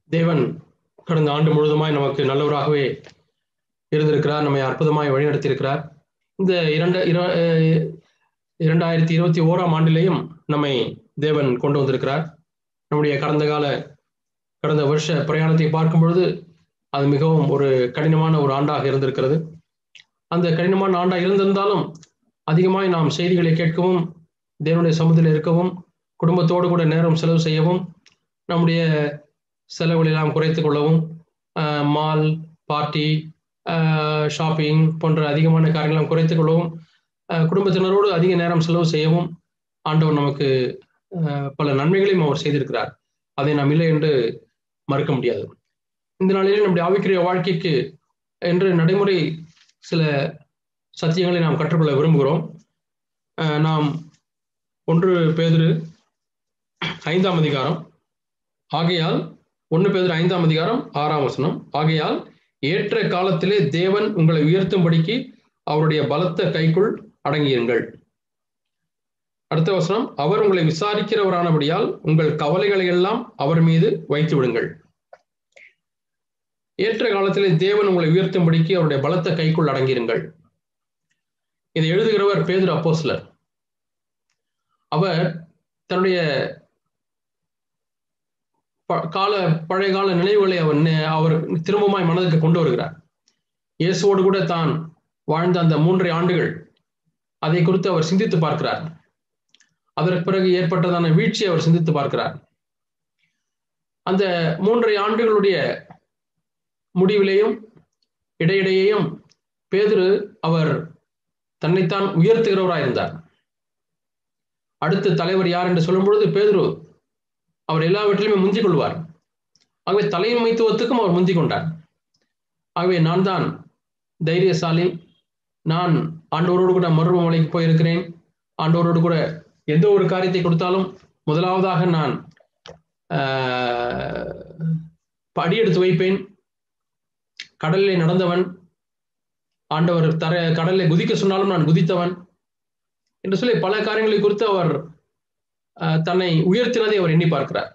தேவன் கடந்த ஆண்டு முழுவதுமாய் நமக்கு நல்லவராகவே இருந்திருக்கிறார் நம்மை அற்புதமாய் வழிநடத்தியிருக்கிறார் இந்த இரண்டு இர- அஹ் இரண்டாயிரத்தி இருபத்தி ஓராம் ஆண்டிலேயும் நம்மை தேவன் கொண்டு வந்திருக்கிறார் நம்முடைய கடந்த கால கடந்த வருஷ பிரயாணத்தை பார்க்கும் பொழுது அது மிகவும் ஒரு கடினமான ஒரு ஆண்டாக இருந்திருக்கிறது அந்த கடினமான ஆண்டாக இருந்திருந்தாலும் அதிகமாய் நாம் செய்திகளை கேட்கவும் தேவனுடைய சமூகத்தில் இருக்கவும் குடும்பத்தோடு கூட நேரம் செலவு செய்யவும் நம்முடைய செலவுகளை எல்லாம் குறைத்துக் கொள்ளவும் மால் பார்ட்டி ஷாப்பிங் போன்ற அதிகமான காரியங்களை குறைத்துக் கொள்ளவும் அஹ், குடும்பத்தினரோடு அதிக நேரம் செலவு செய்யவும் ஆண்டவர் நமக்கு அஹ், பல நன்மைகளையும் அவர் செய்திருக்கிறார் அதை நாம் இல்லை என்று மறுக்க முடியாது இந்த நாளிலே நம்முடைய ஆவிக்குரிய வாழ்க்கைக்கு என்று நடைமுறை சில சத்தியங்களை நாம் கற்றுக்கொள்ள விரும்புகிறோம் அஹ், நாம் ஒன்று பேதுரு ஐந்தாம் அதிகாரம் ஆகையால் ஒன்று பேதுரு ஐந்தாம் அதிகாரம் ஆறாம் வசனம் ஆகையால் ஏற்ற காலத்திலே தேவன் உங்களை உயர்த்தும்படிக்கு அவருடைய பலத்த கைக்குள் அடங்கியுங்கள் அடுத்த வசனம் அவர் உங்களை விசாரிக்கிறவரானபடியால் உங்கள் கவலைகளை எல்லாம் அவர் மீது வைத்து விடுங்கள் ஏற்ற காலத்திலே தேவன் உங்களை உயர்த்தும்படிக்கு அவருடைய பலத்த கைக்குள் அடங்கியிருங்கள் இதை எழுதுகிறவர் பேதுரு அப்போஸ்லர் அவர் தன்னுடைய ப- கால பழைய கால நினைவுகளை அவர் நெ- அவர் திரும்பமாய் மனதுக்கு கொண்டு வருகிறார் இயேசுவோடு கூட தான் வாழ்ந்த அந்த மூன்றரை ஆண்டுகள் அதை குறித்து அவர் சிந்தித்து பார்க்கிறார் அதற்கு பிறகு ஏற்பட்டதான வீழ்ச்சியை அவர் சிந்தித்து பார்க்கிறார் அந்த மூன்றரை ஆண்டுகளுடைய முடிவிலேயும் இடையிடையேயும் பேதுரு அவர் தன்னைத்தான் உயர்த்துகிறவராய் இருந்தார் அடுத்த தலைவர் யார் என்று சொல்லும் பொழுது பேதுரு அவர் எல்லாவற்றிலுமே முந்திக் கொள்வார் ஆகவே தலைமைத்துவத்துக்கும் அவர் முந்திக் கொண்டார் ஆகவே நான் தான் தைரியசாலி நான் ஆண்டவரோடு கூட மருவமலைக்கு போயிருக்கிறேன் ஆண்டவரோடு கூட எந்த ஒரு காரியத்தை கொடுத்தாலும் முதலாவதாக நான் ஆஹ், அடியெடுத்து வைப்பேன் கடலிலே நடந்தவன் ஆண்டவர் தர கடலில் குதிக்க சொன்னாலும் நான் குதித்தவன் என்று சொல்லி பல காரியங்களை குறித்து அவர் ஆஹ், தன்னை உயர்த்தினதை அவர் எண்ணி பார்க்கிறார்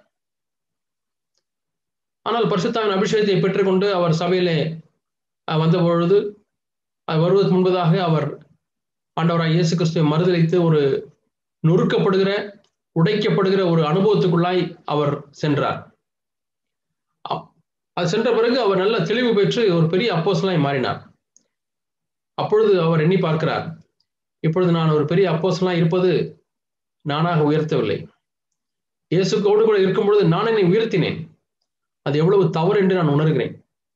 ஆனால் பரிசுத்தாவின் அபிஷேகத்தை பெற்றுக்கொண்டு அவர் சபையிலே ஆஹ், வந்த பொழுது அது வருவதற்கு முன்பதாக அவர் ஆண்டவராய் இயேசு கிறிஸ்துவை மறுதலித்து ஒரு நொறுக்கப்படுகிற உடைக்கப்படுகிற ஒரு அனுபவத்துக்குள்ளாய் அவர் சென்றார் அப்- அது சென்ற பிறகு அவர் நல்ல தெளிவு பெற்று ஒரு பெரிய அப்போஸ்தலனாய் மாறினார் அப்பொழுது அவர் எண்ணி பார்க்கிறார் இப்பொழுது நான் ஒரு பெரிய அப்போஸ்தலனாய் இருப்பது நானாக உயர்த்தவில்லை இயேசுக்கோடு கூட இருக்கும் பொழுது நான் என்னை உயர்த்தினேன் அது எவ்வளவு தவறு என்று நான் உணர்கிறேன்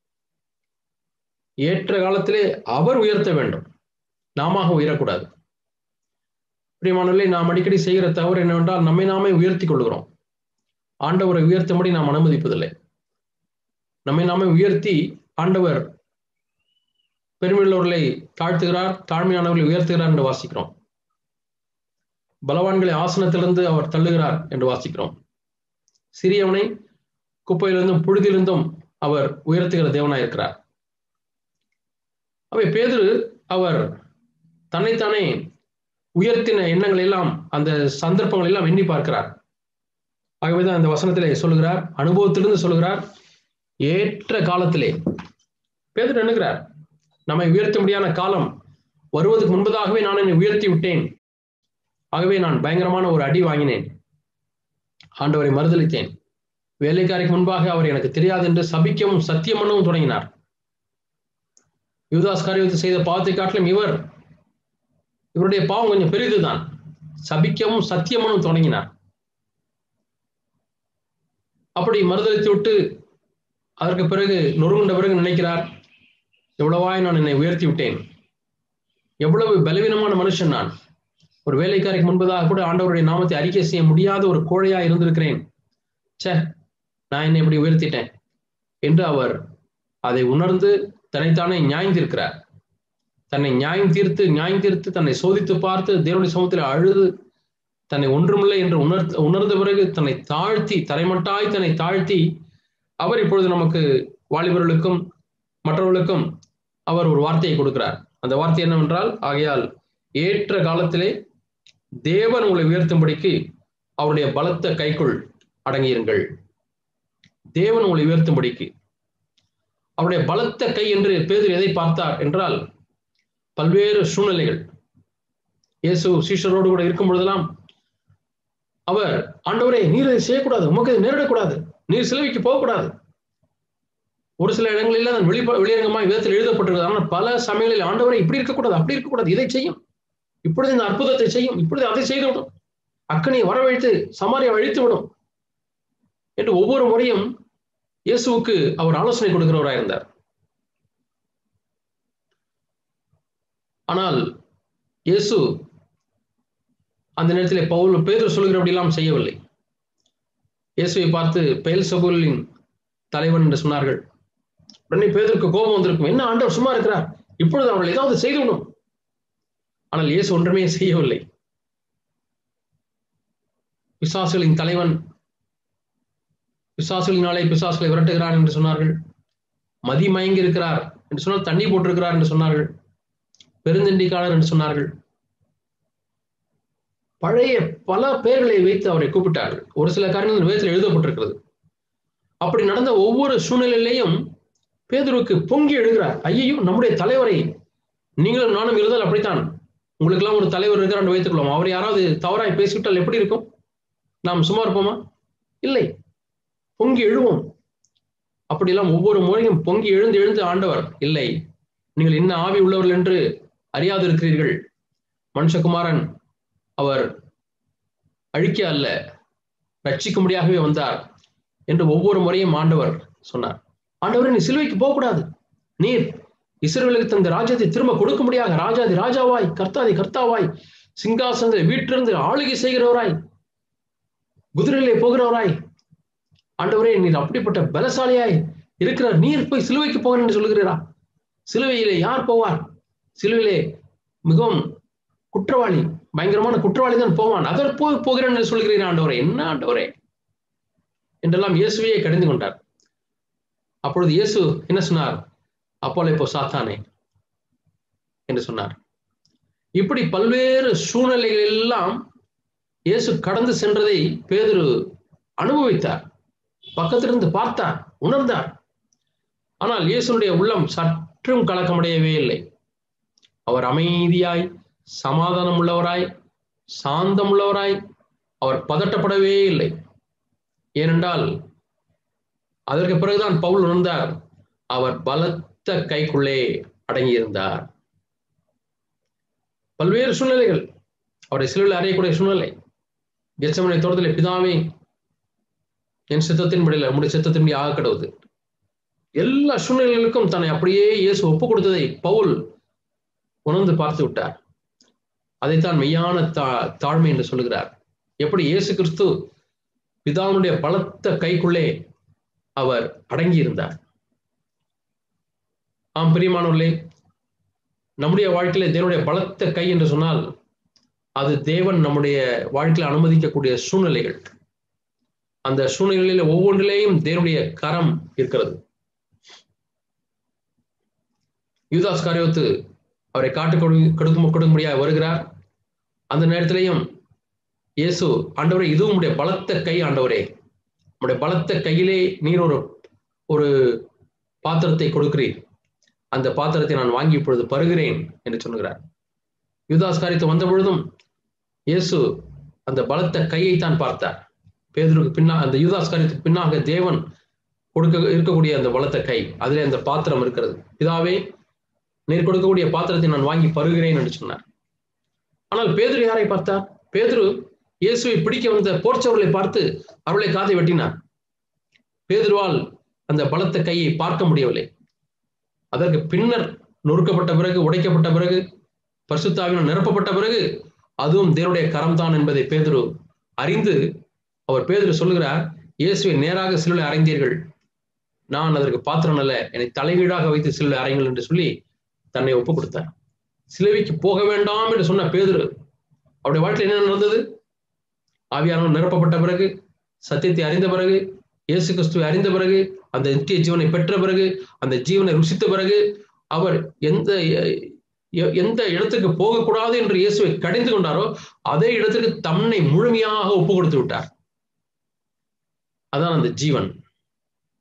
ஏற்ற காலத்திலே அவர் உயர்த்த வேண்டும் நாம உயரக்கூடாது பிரியமானவர்களே நாம் அடிக்கடி செய்கிற தவறு என்னவென்றால் நம்மை நாமே உயர்த்தி கொள்கிறோம் ஆண்டவரை உயர்த்தும்படி நாம் அனுமதிப்பதில்லை நம்மை நாமே உயர்த்தி ஆண்டவர் பெருமையுள்ளவர்களை தாழ்த்துகிறார் தாழ்மையானவர்களை உயர்த்துகிறார் என்று வாசிக்கிறோம் பலவான்களை ஆசனத்திலிருந்து அவர் தள்ளுகிறார் என்று வாசிக்கிறோம் சிறியவனை குப்பையிலிருந்தும் புழுதிலிருந்தும் அவர் உயர்த்துகிற தேவனாய் இருக்கிறார் அவை பேதுரு அவர் தன்னைத்தானே உயர்த்தின எண்ணங்களை எல்லாம் அந்த சந்தர்ப்பங்கள் எல்லாம் எண்ணி பார்க்கிறார் ஆகவேதான் அந்த வசனத்திலே சொல்லுகிறார் அனுபவத்திலிருந்து சொல்லுகிறார் ஏற்ற காலத்திலே பேதுரு எண்ணுகிறார் நம்மை உயர்த்தும்படியான காலம் வருவதற்கு முன்பதாகவே நான் என்னை உயர்த்தி விட்டேன் ஆகவே நான் பயங்கரமான ஒரு அடி வாங்கினேன் ஆண்டவரை மறுதளித்தேன் வேலைக்காரிக்கு முன்பாக அவர் எனக்கு தெரியாது என்று சபிக்கவும் சத்தியம் பண்ணவும் தொடங்கினார் யூதாஸ் காரியத்தை செய்த பாவத்தை காட்டிலும் இவர் இவருடைய பாவம் கொஞ்சம் பெரிதுதான் சபிக்கவும் சத்தியமனும் தொடங்கினார் அப்படி மறுதளித்து விட்டு அதற்கு பிறகு நொறுங்குண்ட பிறகு நினைக்கிறார் எவ்வளவாய் நான் என்னை உயர்த்தி விட்டேன் எவ்வளவு பலவீனமான மனுஷன் நான் ஒரு வேலைக்காரிக்கு முன்பதாக கூட ஆண்டவருடைய நாமத்தை அறிக்கை செய்ய முடியாத ஒரு கோழையா இருந்திருக்கிறேன் ச்சே நான் என்னை இப்படி உயர்த்திட்டேன் என்று அவர் அதை உணர்ந்து தன்னைத்தானே நியாயந்திருக்கிறார் தன்னை நியாயம் தீர்த்து நியாயம் தீர்த்து தன்னை சோதித்து பார்த்து தேவனுடைய சமூகத்தில் அழுது தன்னை ஒன்றுமில்லை என்று உணர் உணர்ந்த பிறகு தன்னை தாழ்த்தி தரைமட்டாய் தன்னை தாழ்த்தி அவர் இப்பொழுது நமக்கு வாலிபர்களுக்கும் மற்றவர்களுக்கும் அவர் ஒரு வார்த்தையை கொடுக்கிறார் அந்த வார்த்தை என்னவென்றால் ஆகையால் ஏற்ற காலத்திலே தேவன் உங்களை உயர்த்தும்படிக்கு அவருடைய பலத்த கைக்குள் அடங்கியிருங்கள் தேவன் உங்களை உயர்த்தும்படிக்கு அவருடைய பலத்த கை என்று பேதர் எதை பார்த்தார் என்றால் பல்வேறு சூழ்நிலைகள் இயேசு சீஷரோடு கூட இருக்கும் பொழுதெல்லாம் அவர் ஆண்டவரே நீர் அதை செய்யக்கூடாது உமக்கு அதை நேரிடக்கூடாது நீர் சிலுவைக்கு போகக்கூடாது ஒரு சில இடங்களில் அதன் வெளி வெளியரங்கமாய் விதத்தில் எழுதப்பட்டிருக்கிறது ஆனால் பல சமயங்களில் ஆண்டவரை இப்படி இருக்கக்கூடாது அப்படி இருக்கக்கூடாது இதை செய்யும் இப்பொழுது இந்த அற்புதத்தை செய்யும் இப்பொழுது அதை செய்துவிடும் அக்கனியை வரவழைத்து சமாரியை அழித்து விடும் என்று ஒவ்வொரு முறையும் இயேசுவுக்கு அவர் ஆலோசனை கொடுக்கிறவராக இருந்தார் ஆனால் இயேசு அந்த நேரத்தில் பவுல் பேதர் சொல்கிறபடியெல்லாம் செய்யவில்லை இயேசுவை பார்த்து பெயல் சபூலின் தலைவன் என்று சொன்னார்கள் உடனே பேதருக்கு கோபம் வந்திருக்கும் என்ன ஆண்டவர் சும்மா இருக்கிறார் இப்பொழுது அவர்கள் ஏதாவது செய்துவிடும் ஆனால் இயேசு ஒன்றுமே செய்யவில்லை பிசாசுகளின் தலைவன் பிசாசுகளினாலே பிசாசுகளை விரட்டுகிறார் என்று சொன்னார்கள் மதிமயங்கி இருக்கிறார் என்று சொன்னால் தண்ணி போட்டிருக்கிறார் என்று சொன்னார்கள் பெருந்தண்டிக்காளர் என்று சொன்னார்கள் பழைய பல பெயர்களை வைத்து அவரை கூப்பிட்டார்கள் ஒரு சில காரியங்கள் வேதத்தில் எழுதப்பட்டிருக்கிறது அப்படி நடந்த ஒவ்வொரு சூழ்நிலையிலையும் பேதுருக்கு பொங்கி எழுகிறார் ஐயோ நம்முடைய தலைவரை நீங்களும் நானும் இருந்தால் அப்படித்தான் உங்களுக்கெல்லாம் ஒரு தலைவர் இருக்கிறார் வைத்துக்கொள்ளும் அவர் யாராவது தவறாய் பேசிவிட்டால் எப்படி இருக்கும் நாம் சும்மா இருப்போமா இல்லை பொங்கி எழுவோம் அப்படியெல்லாம் ஒவ்வொரு முறையும் பொங்கி எழுந்து எழுந்து ஆண்டவர் இல்லை நீங்கள் என்ன ஆவி உள்ளவர்கள் என்று அறியாது இருக்கிறீர்கள் மனுஷகுமாரன் அவர் அழிக்க அல்ல ரட்சிக்கும்படியாகவே வந்தார் என்று ஒவ்வொரு முறையும் ஆண்டவர் சொன்னார் ஆண்டவரை நீ சிலுவைக்கு போகக்கூடாது நீர் இஸ்ரேலுக்கு தந்த ராஜ்யத்தை திரும்ப கொடுக்க முடியாத ராஜாதி ராஜாவாய் கர்த்தாதி கர்த்தாவாய் சிங்காசனத்தில் வீட்டிலிருந்து ஆளுகை செய்கிறவராய் குதிரையிலே போகிறவராய் ஆண்டவரே நீர் அப்படிப்பட்ட பலசாலியாய் இருக்கிறார் நீர் போய் சிலுவைக்கு போகிறேன் என்று சொல்லுகிறீரா சிலுவையிலே யார் போவார் சிலுவையிலே மிகவும் குற்றவாளி பயங்கரமான குற்றவாளி தான் போவான் அதற்கு போய் போகிறேன் என்று சொல்கிறீர் ஆண்டவரே என்ன ஆண்டவரே என்றெல்லாம் இயேசுவையே கடிந்து கொண்டார் அப்பொழுது இயேசு என்ன சொன்னார் அப்போல இப்போ சாத்தானே என்று சொன்னார் இப்படி பல்வேறு சூழ்நிலைகள் எல்லாம் இயேசு கடந்து சென்றதை பேதுரு அனுபவித்தார் பக்கத்திலிருந்து பார்த்தார் உணர்ந்தார் ஆனால் இயேசுடைய உள்ளம் சற்றும் கலக்கமடையவே இல்லை அவர் அமைதியாய் சமாதானம் உள்ளவராய் சாந்தம் உள்ளவராய் அவர் பதட்டப்படவே இல்லை ஏனென்றால் அதற்கு பிறகுதான் பவுல் உணர்ந்தார் அவர் பலத்த கைக்குள்ளே அடங்கியிருந்தார் பல்வேறு சூழ்நிலைகள் அவரை சிலுவையில் அறையக்கூடிய சூழ்நிலை கெச்சமனை தோட்டத்தில் பிதாவே என் சித்தத்தின் படியில் நம்முடைய சித்தத்தின்படி ஆக கிடவுது எல்லா சூழ்நிலைகளுக்கும் தன்னை அப்படியே இயேசு ஒப்பு கொடுத்ததை பவுல் உணர்ந்து பார்த்து விட்டார் அதைத்தான் மெய்யான தா தாழ்மை என்று சொல்லுகிறார் எப்படி இயேசு கிறிஸ்து பிதாவுடைய பலத்த கைக்குள்ளே அவர் அடங்கியிருந்தார் ஆம் பிரியமானவர்களே நம்முடைய வாழ்க்கையில தேவனுடைய பலத்த கை என்று சொன்னால் அது தேவன் நம்முடைய வாழ்க்கையில் அனுமதிக்கக்கூடிய சூழ்நிலைகள் அந்த சூழ்நிலையில ஒவ்வொன்றிலேயும் தேவனுடைய கரம் இருக்கிறது யூதாஸ் காரியோத்து அவரை காட்டு கொடுக்கும் கொடுக்கும்படியாக வருகிறார் அந்த நேரத்திலையும் இயேசு ஆண்டவரே இதுவும் உடைய பலத்த கை ஆண்டவரே உடைய பலத்த கையிலே நீர் ஒரு ஒரு பாத்திரத்தை கொடுக்கிறீர் அந்த பாத்திரத்தை நான் வாங்கி இப்பொழுது பருகிறேன் என்று சொல்லுகிறார் யுதாஸ் காரியத்தை வந்த பொழுதும் இயேசு அந்த பலத்த கையை தான் பார்த்தார் பேதருக்கு பின்னா அந்த யூதாஸ் காரியத்துக்கு பின்னாக தேவன் கொடுக்க இருக்கக்கூடிய அந்த பலத்த கை அதிலே அந்த பாத்திரம் இருக்கிறது இதாவே நீர் கொடுக்கக்கூடிய பாத்திரத்தை நான் வாங்கி பருகிறேன் என்று சொன்னார் ஆனால் பேதுரு யாரை பார்த்தார் பேதுரு இயேசுவை பிடிக்க வந்த போர்ச்சவர்களை பார்த்து அவர்களை காதை வெட்டினார் பேதுருவால் அந்த பலத்த கையை பார்க்க முடியவில்லை அதற்கு பின்னர் நொறுக்கப்பட்ட பிறகு உடைக்கப்பட்ட பிறகு பரிசுத்தாவினால் நிரப்பப்பட்ட பிறகு அதுவும் தேவனுடைய கரம்தான் என்பதை பேதுரு அறிந்து அவர் பேதுரு சொல்லுகிறார் இயேசுவை நேராக சிலுவை அறைந்தீர்கள் நான் அதற்கு பாத்திரம் அல்ல என்னை தலைகீழாக வைத்து சிலுவை அறைங்கள் என்று சொல்லி தன்னை ஒப்பு கொடுத்தார் சிலுவைக்கு போக வேண்டாம் என்று சொன்ன பேதுரு அவருடைய வாழ்க்கையில் என்ன நடந்தது ஆவியானவர் நிரப்பப்பட்ட பிறகு சத்தியத்தை அறிந்த பிறகு இயேசு கிறிஸ்துவை அறிந்த பிறகு அந்த நித்திய ஜீவனை பெற்ற பிறகு அந்த ஜீவனை ருசித்த பிறகு அவர் எந்த எந்த இடத்துக்கு போகக்கூடாது என்று இயேசுவை கடிந்து கொண்டாரோ அதே இடத்திற்கு தன்னை முழுமையாக ஒப்பு கொடுத்து விட்டார் அதான் அந்த ஜீவன்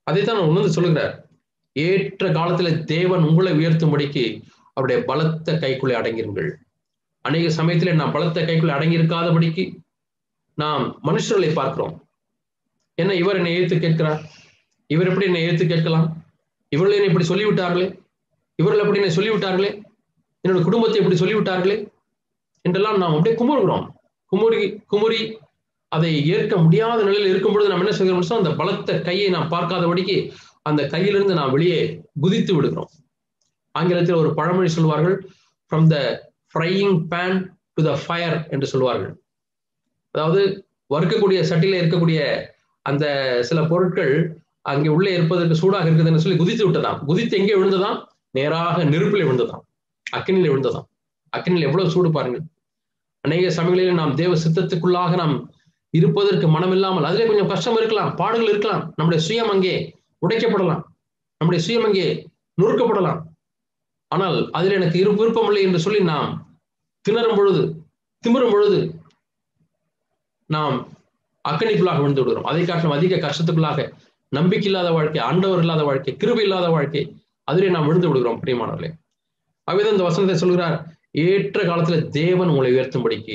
அதைத்தான் உணர்ந்து சொல்லுகிறார் ஏற்ற காலத்துல தேவன் உங்களை உயர்த்தும்படிக்கு அவருடைய பலத்த கைக்குள்ளே அடங்கிருங்கள் அநேக சமயத்துல நாம் பலத்த கைக்குள்ளே அடங்கி இருக்காதபடிக்கு நாம் மனுஷர்களை பார்க்கிறோம் என்ன இவர் என்னை ஏத்து கேட்கிறார் இவர் எப்படி என்னை ஏத்து கேட்கலாம் இவர்கள் என்னை இப்படி சொல்லிவிட்டார்களே இவர்கள் எப்படி என்னை சொல்லிவிட்டார்களே என்னோட குடும்பத்தை இப்படி சொல்லிவிட்டார்களே என்றெல்லாம் நாம் அப்படியே குமுறுகிறோம் குமுறி குமுறி அதை ஏற்க முடியாத நிலையில் இருக்கும் பொழுது நாம் என்ன செய்கிறோம் அந்த பலத்த கையை நாம் பார்க்காதபடிக்கு அந்த கையிலிருந்து நாம் வெளியே குதித்து விடுகிறோம் ஆங்கிலத்தில் ஒரு பழமொழி சொல்வார்கள் from the frying pan to the fire என்று சொல்வார்கள் அதாவது வறுக்கக்கூடிய சட்டியில இருக்கக்கூடிய அந்த சில பொருட்கள் அங்கே உள்ளே இருப்பதற்கு சூடாக இருக்குதுன்னு சொல்லி குதித்து விட்டதாம் குதித்து எங்கே விழுந்ததாம் நேராக நெருப்பில் விழுந்ததாம் அக்கினில விழுந்ததாம் அக்கினில் எவ்வளவு சூடு பாருங்கள் அநேக சமயங்களில் நாம் தேவ சித்தத்துக்குள்ளாக நாம் இருப்பதற்கு மனம் இல்லாமல் அதிலே கொஞ்சம் கஷ்டம் இருக்கலாம் பாடுகள் இருக்கலாம் நம்முடைய சுயம் அங்கே உடைக்கப்படலாம் நம்முடைய சுயம் அங்கே நொறுக்கப்படலாம் ஆனால் அதில் எனக்கு இரு விருப்பம் இல்லை என்று சொல்லி நாம் திணறும் பொழுது திமிரும் பொழுது நாம் அக்கணிக்குள்ளாக விழுந்து விடுகிறோம் அதை காட்டிலும் அதிக கஷ்டத்துக்குள்ளாக நம்பிக்கை இல்லாத வாழ்க்கை ஆண்டவர் இல்லாத வாழ்க்கை கிருபை இல்லாத வாழ்க்கை அதிலே நாம் விழுந்து விடுகிறோம் பிரியமானவர்களே அவைதான் இந்த வசனத்தை சொல்கிறார் ஏற்ற காலத்துல தேவன் உங்களை உயர்த்தும்படிக்கு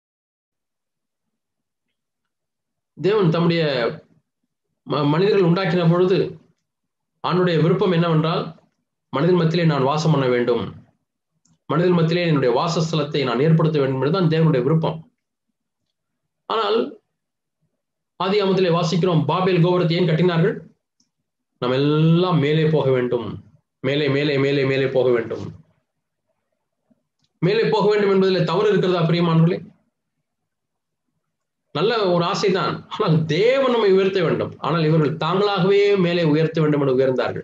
தேவன் தம்முடைய மனிதர்கள் உண்டாக்கின பொழுது ஆண்டுடைய விருப்பம் என்னவென்றால் மனிதன் மத்தியிலே நான் வாசம் பண்ண வேண்டும் மனிதன் மத்தியிலே என்னுடைய வாசஸ்தலத்தை நான் ஏற்படுத்த வேண்டும் என்பதுதான் தேவனுடைய விருப்பம் ஆனால் ஆதி அமத்திலே வாசிக்கிறோம் பாபேல் கோபுரத்தை ஏன் கட்டினார்கள் நம்ம எல்லாம் மேலே போக வேண்டும் மேலே மேலே மேலே மேலே போக வேண்டும் மேலே போக வேண்டும் என்பதில் தவறு இருக்கிறதா பிரியமானவர்களே நல்ல ஒரு ஆசைதான் ஆனால் தேவன் நம்மை உயர்த்த வேண்டும் ஆனால் இவர்கள் தாங்களாகவே மேலே உயர்த்த வேண்டும் என்று உயர்ந்தார்கள்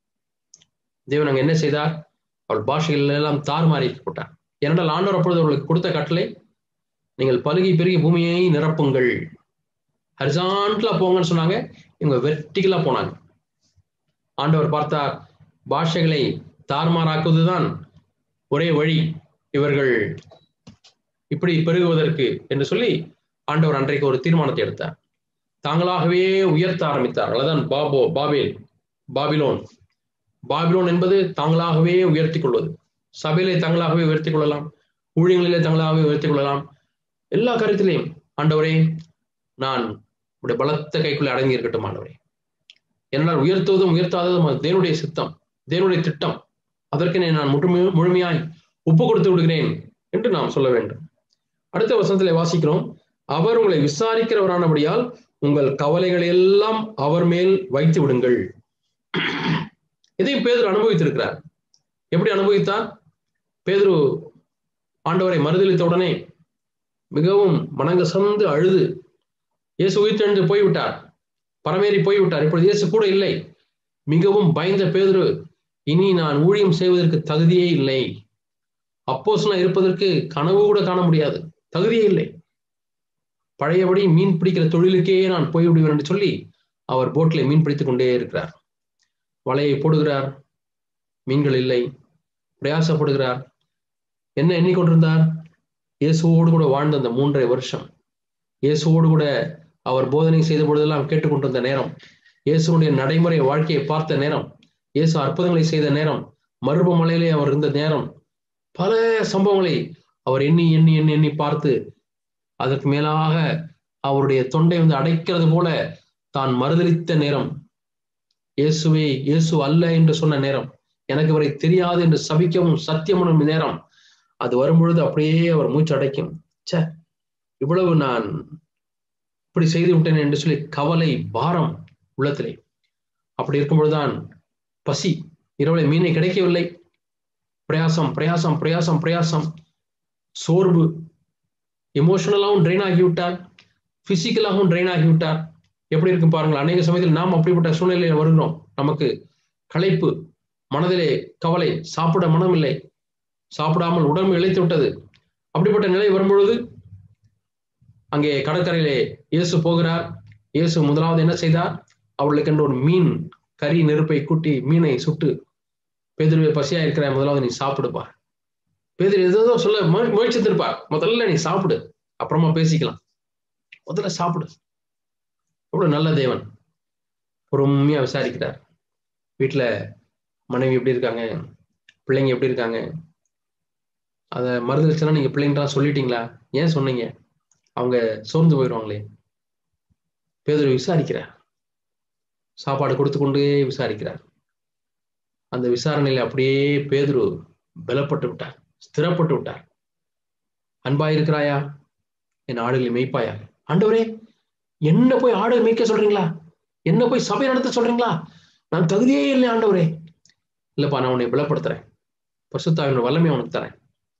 தேவன் அங்க என்ன செய்தார் அவள் பாஷைகள் எல்லாம் தாறுமாறி போட்டார் ஏனென்றால் ஆண்டவர் அப்பொழுது அவர்களுக்கு கொடுத்த கட்டளை நீங்கள் பருகி பெருகி பூமியை நிரப்புங்கள் ஹரிசான்ட்லா போங்கன்னு சொன்னாங்க இவங்க வெர்டிகலா போனாங்க ஆண்டவர் பார்த்தார் பாஷைகளை தாறுமாறாக்குவதுதான் ஒரே வழி இவர்கள் இப்படி பெருகுவதற்கு என்று சொல்லி ஆண்டவர் அன்றைக்கு ஒரு தீர்மானத்தை எடுத்தார் தாங்களாகவே உயர்த்த ஆரம்பித்தார்கள் அதான் பாபோ பாபேல் பாபிலோன் பாபிலோன் என்பது தாங்களாகவே உயர்த்தி கொள்வது சபையிலே தாங்களாகவே உயர்த்தி கொள்ளலாம் ஊழியங்களிலே தாங்களாகவே உயர்த்தி கொள்ளலாம் எல்லா கருத்திலையும் ஆண்டவரே நான் உடைய பலத்த கைக்குள்ளே அடங்கி இருக்கட்டும் ஆண்டவரே என்னால் உயர்த்துவதும் உயர்த்தாததும் தேவனுடைய சித்தம் தேவனுடைய திட்டம் அதற்கு நான் முழுமை முழுமையாய் ஒப்பு கொடுத்து விடுகிறேன் என்று நாம் சொல்ல வேண்டும் அடுத்த வசனத்திலே வாசிக்கிறோம் அவர் உங்களை விசாரிக்கிறவரானபடியால் உங்கள் கவலைகளை எல்லாம் அவர் மேல் வைத்து விடுங்கள் இதையும் பேதர் அனுபவித்திருக்கிறார் எப்படி அனுபவித்தார் பேதுரு ஆண்டவரை மறுதளித்த உடனே மிகவும் மனங்கசந்து அழுது இயேசு உயிர்த்தெழுந்து போய்விட்டார் பரமேறி போய்விட்டார் இப்பொழுது இயேசு கூட இல்லை மிகவும் பயந்த பேதுரு இனி நான் ஊழியம் செய்வதற்கு தகுதியே இல்லை அப்போஸ்னா இருப்பதற்கு கனவு கூட காண முடியாது தகுதியே இல்லை பழையபடி மீன் பிடிக்கிற தொழிலுக்கே நான் போய்விடுவேன் என்று சொல்லி அவர் போட்ல மீன் பிடித்துக் கொண்டே இருக்கிறார் வலையை போடுகிறார் மீன்கள் இல்லை பிரயாசப்படுகிறார் என்ன எண்ணிக்கொண்டிருந்தார் இயேசுவோடு கூட வாழ்ந்த அந்த மூன்றரை வருஷம் இயேசுவோடு கூட அவர் போதனை செய்த பொழுதெல்லாம் கேட்டுக்கொண்டிருந்த நேரம் இயேசுடைய நடைமுறை வாழ்க்கையை பார்த்த நேரம் இயேசு அற்புதங்களை செய்த நேரம் மருப மலையிலே அவர் இருந்த நேரம் பல சம்பவங்களை அவர் எண்ணி எண்ணி எண்ணி எண்ணி பார்த்து அதற்கு மேலாக அவருடைய தொண்டை வந்து அடைக்கிறது போல தான் மறுதளித்த நேரம் இயேசுவே இயேசு அல்ல என்று சொன்ன நேரம் எனக்கு இவரை தெரியாது என்று சபிக்கவும் சத்தியமும் நேரம் அது வரும்பொழுது அப்படியே அவர் மூச்சு அடைக்கும் சே இவ்வளவு நான் இப்படி செய்து விட்டேன் என்று சொல்லி கவலை பாரம் உள்ளத்திலே அப்படி இருக்கும் பொழுதுதான் பசி இரவுல மீனை கிடைக்கவில்லை பிரயாசம் பிரயாசம் பிரயாசம் பிரயாசம் சோர்வு எமோஷனலாகவும் ட்ரெயின் ஆகிவிட்டார் பிசிக்கலாகவும் ட்ரெயின் ஆகிவிட்டார் எப்படி இருக்கும் பாருங்கள் அநேக சமயத்தில் நாம் அப்படிப்பட்ட சூழ்நிலையில் வருகிறோம் நமக்கு களைப்பு மனதிலே கவலை சாப்பிட மனம் இல்லை சாப்பிடாமல் உடம்பு இழைத்து விட்டது அப்படிப்பட்ட நிலை வரும்பொழுது அங்கே கடற்கரையிலே இயேசு போகிறார் இயேசு முதலாவது என்ன செய்தார் அவர்களுக்கு என்று ஒரு மீன் கறி நெருப்பை கூட்டி மீனை சுட்டு பேதிருவை பசியா இருக்கிற முதலாவது நீ சாப்பிடுப்பா பேதிர் ஏதோ சொல்ல முயற்சித்திருப்பார் முதல்ல நீ சாப்பிடு அப்புறமா பேசிக்கலாம் முதல்ல சாப்பிடு எவ்வளவு நல்ல தேவன் பொறுமையா விசாரிக்கிறார் வீட்டுல மனைவி எப்படி இருக்காங்க பிள்ளைங்க எப்படி இருக்காங்க அதை மறுதளிச்சுன்னா நீங்க பிள்ளைங்கலாம் சொல்லிட்டீங்களா ஏன் சொன்னீங்க அவங்க சோர்ந்து போயிடுவாங்களே பேதர் விசாரிக்கிறார் சாப்பாடு கொடுத்து கொண்டே விசாரிக்கிறார் அந்த விசாரணையில அப்படியே பேதுரு பலப்பட்டு விட்டார் ஸ்திரப்பட்டு விட்டார் அன்பா இருக்கிறாயா என் ஆடுகளை மேய்ப்பாயா ஆண்டவரே என்ன போய் ஆடு மேய்க்க சொல்றீங்களா என்ன போய் சபை நடத்த சொல்றீங்களா நான் தகுதியே இல்லை ஆண்டவரே இல்லப்பா நான் உன்னை பலப்படுத்துறேன் பசுத்தாவின் வல்லமை அவனுக்கு தரேன்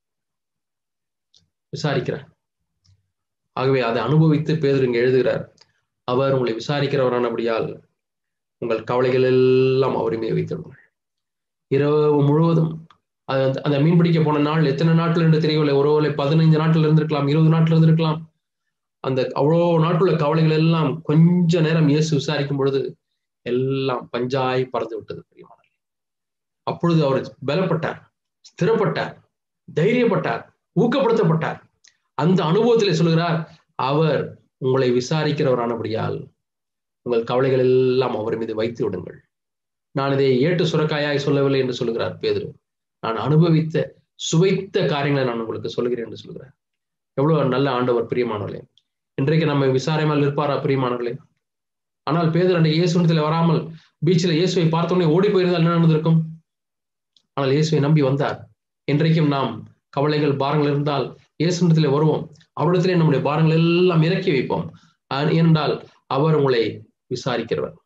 விசாரிக்கிறேன் ஆகவே அதை அனுபவித்து பேதர் இங்க எழுதுகிறார் அவர் உங்களை விசாரிக்கிறவரானபடியால் உங்கள் கவலைகள் எல்லாம் அவருமே வைத்திருங்கள் இரவு முழுவதும் அது அந்த மீன் பிடிக்க போன நாள் எத்தனை நாட்கள் என்று தெரியவில்லை ஒருவேளை பதினைந்து நாட்கள் இருந்திருக்கலாம் இருபது நாட்கள் இருந்திருக்கலாம் அந்த அவ்வளோ நாட்டுள்ள கவலைகள் எல்லாம் கொஞ்ச நேரம் இயேசு விசாரிக்கும் பொழுது எல்லாம் பஞ்சாய் பறந்து விட்டது பிரியமான அப்பொழுது அவர் பலப்பட்டார் ஸ்திரப்பட்டார் தைரியப்பட்டார் ஊக்கப்படுத்தப்பட்டார் அந்த அனுபவத்திலே சொல்கிறார் அவர் உங்களை விசாரிக்கிறவரானபடியால் உங்கள் கவலைகள் எல்லாம் அவர் மீது வைத்து விடுங்கள் நான் இதை ஏட்டு சுரக்காயாய் சொல்லவில்லை என்று சொல்லுகிறார் பேதுரு நான் அனுபவித்த சுவைத்த காரியங்களை நான் உங்களுக்கு சொல்கிறேன் என்று சொல்கிறார் எவ்வளவு நல்ல ஆண்டவர் பிரியமானவர்களே இன்றைக்கு நம்ம விசாரணையால் இருப்பாரா பிரியமானவர்களே ஆனால் பேதர் அன்றைக்கு இயேசுனத்தில் வராமல் பீச்சில் இயேசுவை பார்த்தோன்னே ஓடி போயிருந்தால் என்ன நடந்திருக்கும் ஆனால் இயேசுவை நம்பி வந்தார் இன்றைக்கும் நாம் கவலைகள் பாரங்கள் இருந்தால் இயேசுனத்தில் வருவோம் அவரிடத்திலே நம்முடைய பாரங்கள் எல்லாம் இறக்கி வைப்போம் ஏனென்றால் அவர் உங்களை விசாரிக்கிறவர்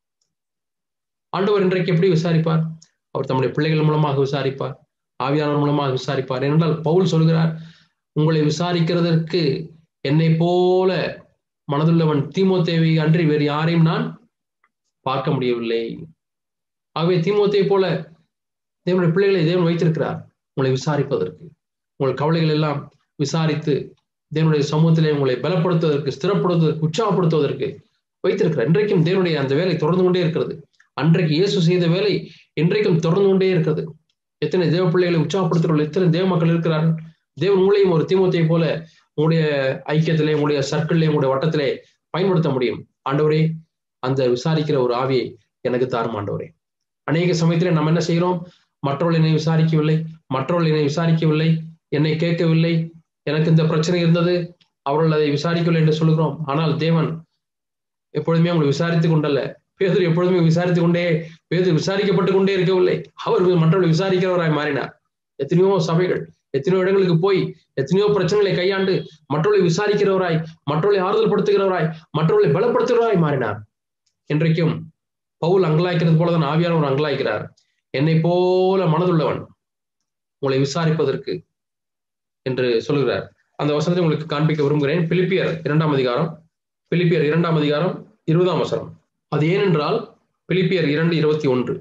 ஆண்டவர் இன்றைக்கு எப்படி விசாரிப்பார் அவர் தம்முடைய பிள்ளைகள் மூலமாக விசாரிப்பார் ஆவியானவர் மூலமாக விசாரிப்பார் ஏனென்றால் பவுல் சொல்கிறார் உங்களை விசாரிக்கிறதற்கு என்னை போல மனதுள்ளவன் தீமோத்தேவை அன்றி வேறு யாரையும் நான் பார்க்க முடியவில்லை ஆகவே தீமோத்தேவை போல தேவனுடைய பிள்ளைகளை தேவன் வைத்திருக்கிறார் உங்களை விசாரிப்பதற்கு உங்கள் கவலைகள் எல்லாம் விசாரித்து தேவனுடைய சமூகத்திலே உங்களை பலப்படுத்துவதற்கு ஸ்திரப்படுத்துவதற்கு உற்சாகப்படுத்துவதற்கு வைத்திருக்கிறார் இன்றைக்கும் தேவனுடைய அந்த வேலை தொடர்ந்து கொண்டே இருக்கிறது அன்றைக்கு இயேசு செய்த வேலை இன்றைக்கும் தொடர்ந்து கொண்டே இருக்கிறது எத்தனை தேவ பிள்ளைகளை உற்சாகப்படுத்துகிறவர்கள் எத்தனை தேவ மக்கள் இருக்கிறார்கள் தேவன் உங்களையும் ஒரு தீமத்தையை போல உங்களுடைய ஐக்கியத்திலே உங்களுடைய சர்க்கிள்லே உங்களுடைய வட்டத்திலே பயன்படுத்த முடியும் ஆண்டவரே அந்த விசாரிக்கிற ஒரு ஆவியை எனக்கு தாரும் ஆண்டவரே அநேக சமயத்திலே நம்ம என்ன செய்கிறோம் மற்றவர்கள் என்னை விசாரிக்கவில்லை மற்றவர்கள் என்னை விசாரிக்கவில்லை என்னை கேட்கவில்லை எனக்கு இந்த பிரச்சனை இருந்தது அவர்கள் அதை விசாரிக்கவில்லை என்று சொல்கிறோம் ஆனால் தேவன் எப்பொழுதுமே அவங்களை விசாரித்துக் கொண்டல்ல பேதர் எப்பொழுதுமே விசாரித்துக் கொண்டே பேதர் விசாரிக்கப்பட்டு கொண்டே இருக்கவில்லை அவர் மற்றவர்களை விசாரிக்கிறவராய் மாறினார் எத்தனையோ சபைகள் எத்தனையோ இடங்களுக்கு போய் எத்தனையோ பிரச்சனைகளை கையாண்டு மற்றவர்களை விசாரிக்கிறவராய் மற்றவர்களை ஆறுதல் படுத்துகிறவராய் மற்றவர்களை பலப்படுத்துகிறவராய் மாறினார் இன்றைக்கும் பவுல் அங்கலாய்க்கிறது போலதான் ஆவியானவர் அங்கலாய்க்கிறார் என்னை போல மனதுள்ளவன் உங்களை விசாரிப்பதற்கு என்று சொல்லுகிறார் அந்த வசனத்தை உங்களுக்கு காண்பிக்க விரும்புகிறேன் பிலிப்பியர் இரண்டாம் அதிகாரம் பிலிப்பியர் இரண்டாம் அதிகாரம் இருபதாம் வசனம் அது ஏனென்றால் பிலிப்பியர் இரண்டு இருபத்தி ஒன்று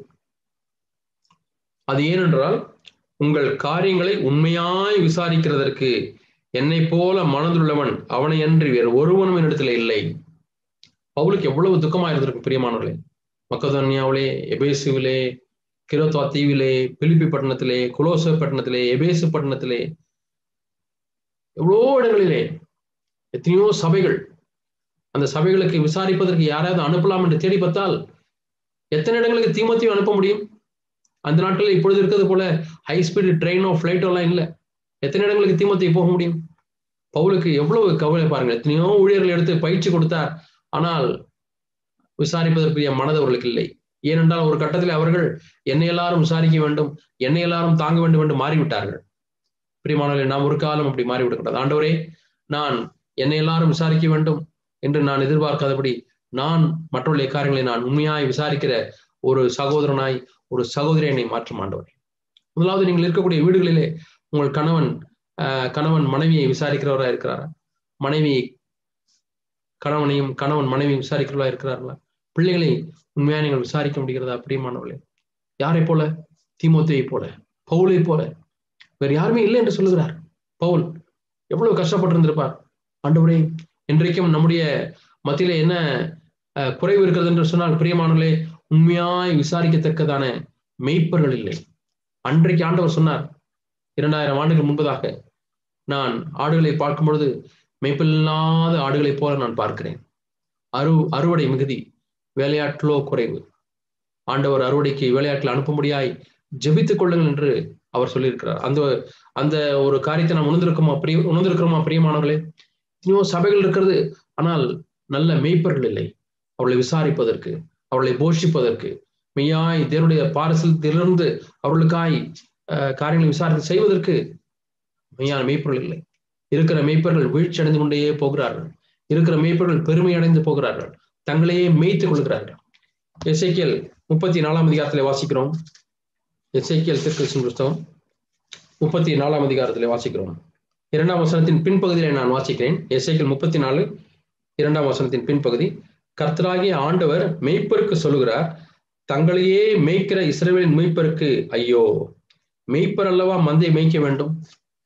அது ஏனென்றால் உங்கள் காரியங்களை உண்மையாய் விசாரிக்கிறதற்கு என்னை போல மனதுள்ளவன் அவனை அன்றி வேறு ஒருவனும் என்னிடத்துல இல்லை பவுலுக்கு எவ்வளவு துக்கமா இருந்திருக்கும் பிரியமானவர்களே மக்கதோனியாவிலே எபேசுவிலே கிரோத்வா தீவிலே பிலிப்பி பட்டணத்திலே குலோச பட்டணத்திலே எபேசு பட்டணத்திலே எவ்வளோ இடங்களிலே எத்தனையோ சபைகள் அந்த சபைகளுக்கு விசாரிப்பதற்கு யாராவது அனுப்பலாம் என்று தேடி பார்த்தால் எத்தனை இடங்களுக்கு தீமத்தையும் அனுப்ப முடியும் அந்த நாட்களில் இப்பொழுது இருக்கிறது போல ஹை ஸ்பீடு ட்ரெயினோ ஃபிளைட்டோ எல்லாம் இல்லை எத்தனை இடங்களுக்கு தீமத்தை போக முடியும் பவுலுக்கு எவ்வளவு கவலை பாருங்க எத்தனையோ ஊழியர்கள் எடுத்து பயிற்சி கொடுத்தார் ஆனால் விசாரிப்பதற்குரிய மனது அவர்களுக்கு இல்லை ஏனென்றால் ஒரு கட்டத்தில் அவர்கள் என்னை எல்லாரும் விசாரிக்க வேண்டும் என்னை எல்லாரும் தாங்க வேண்டும் என்று மாறிவிட்டார்கள் பிரியமானவர்களே நாம் ஒரு காலம் அப்படி மாறிவிடக்கூடாது ஆண்டவரே நான் என்னை எல்லாரும் விசாரிக்க வேண்டும் என்று நான் எதிர்பார்க்காதபடி நான் மற்றவர்களுடைய காரியங்களை நான் உண்மையாய் விசாரிக்கிற ஒரு சகோதரனாய் ஒரு சகோதரியனை மாற்றும் ஆண்டவரே முதலாவது நீங்கள் இருக்கக்கூடிய வீடுகளிலே உங்கள் கணவன் கணவன் மனைவியை விசாரிக்கிறவரா இருக்கிறாரா மனைவி கணவனையும் கணவன் மனைவியும் விசாரிக்கிறவர்களா இருக்கிறார்களா பிள்ளைகளை உண்மையா நீங்கள் விசாரிக்க முடிகிறதா பிரியமானவர்களே யாரை போல தீமோத்தையை போல பவுலை போல வேறு யாருமே இல்லை என்று சொல்லுகிறார் பவுல் எவ்வளவு கஷ்டப்பட்டிருந்திருப்பார் ஆண்டவரே இன்றைக்கும் நம்முடைய மத்தியில என்ன குறைவு இருக்கிறது என்று சொன்னால் பிரியமானவர்களே உண்மையாய் விசாரிக்கத்தக்கதான மெய்ப்பர்கள் இல்லை அன்றைக்கு ஆண்டவர் சொன்னார் இரண்டாயிரம் ஆண்டுகள் முன்பதாக நான் ஆடுகளை பார்க்கும் பொழுது மெய்ப்பில்லாத ஆடுகளைப் போல நான் பார்க்கிறேன் அரு அறுவடை மிகுதி வேலையாட்களோ குறைவு ஆண்டவர் அறுவடைக்கு வேலையாட்கள் அனுப்பும்படியாய் ஜெபித்துக் கொள்ளுங்கள் என்று அவர் சொல்லியிருக்கிறார் அந்த அந்த ஒரு காரியத்தை நாம் உணர்ந்திருக்கோமா பிரிய உணர்ந்திருக்கிறோமா பிரியமானவர்களே இன்னும் சபைகள் இருக்கிறது ஆனால் நல்ல மெய்ப்பர்கள் இல்லை அவர்களை விசாரிப்பதற்கு அவர்களை போஷிப்பதற்கு மெய்யாய் தேவனுடைய பாரசலத்திலிருந்து அவர்களுக்காய் காரியங்களை விசாரித்து செய்வதற்கு மெய்யான மெய்ப்பர்கள் இல்லை இருக்கிற மெய்ப்பர்கள் வீழ்ச்சி அடைந்து கொண்டே போகிறார்கள் இருக்கிற மெய்ப்பர்கள் பெருமை அடைந்து போகிறார்கள் தங்களையே மேய்த்துக் கொள்கிறார்கள் எசைக்கியல் முப்பத்தி நாலாம் அதிகாரத்தில் வாசிக்கிறோம் எசைக்கியல் திருக்கிருஷ்ணன் புஸ்தகம் முப்பத்தி நாலாம் அதிகாரத்தில் வாசிக்கிறோம் இரண்டாம் வசனத்தின் பின்பகுதியில நான் வாசிக்கிறேன் எசைக்கியல் முப்பத்தி நாலு இரண்டாம் வசனத்தின் பின்பகுதி கர்த்தராகிய ஆண்டவர் மெய்ப்பருக்கு சொல்லுகிறார் தங்களையே மேய்க்கிற இஸ்ரேலின் மெய்ப்பருக்கு ஐயோ மெய்ப்பர் அல்லவா மந்தை மேய்க்க வேண்டும்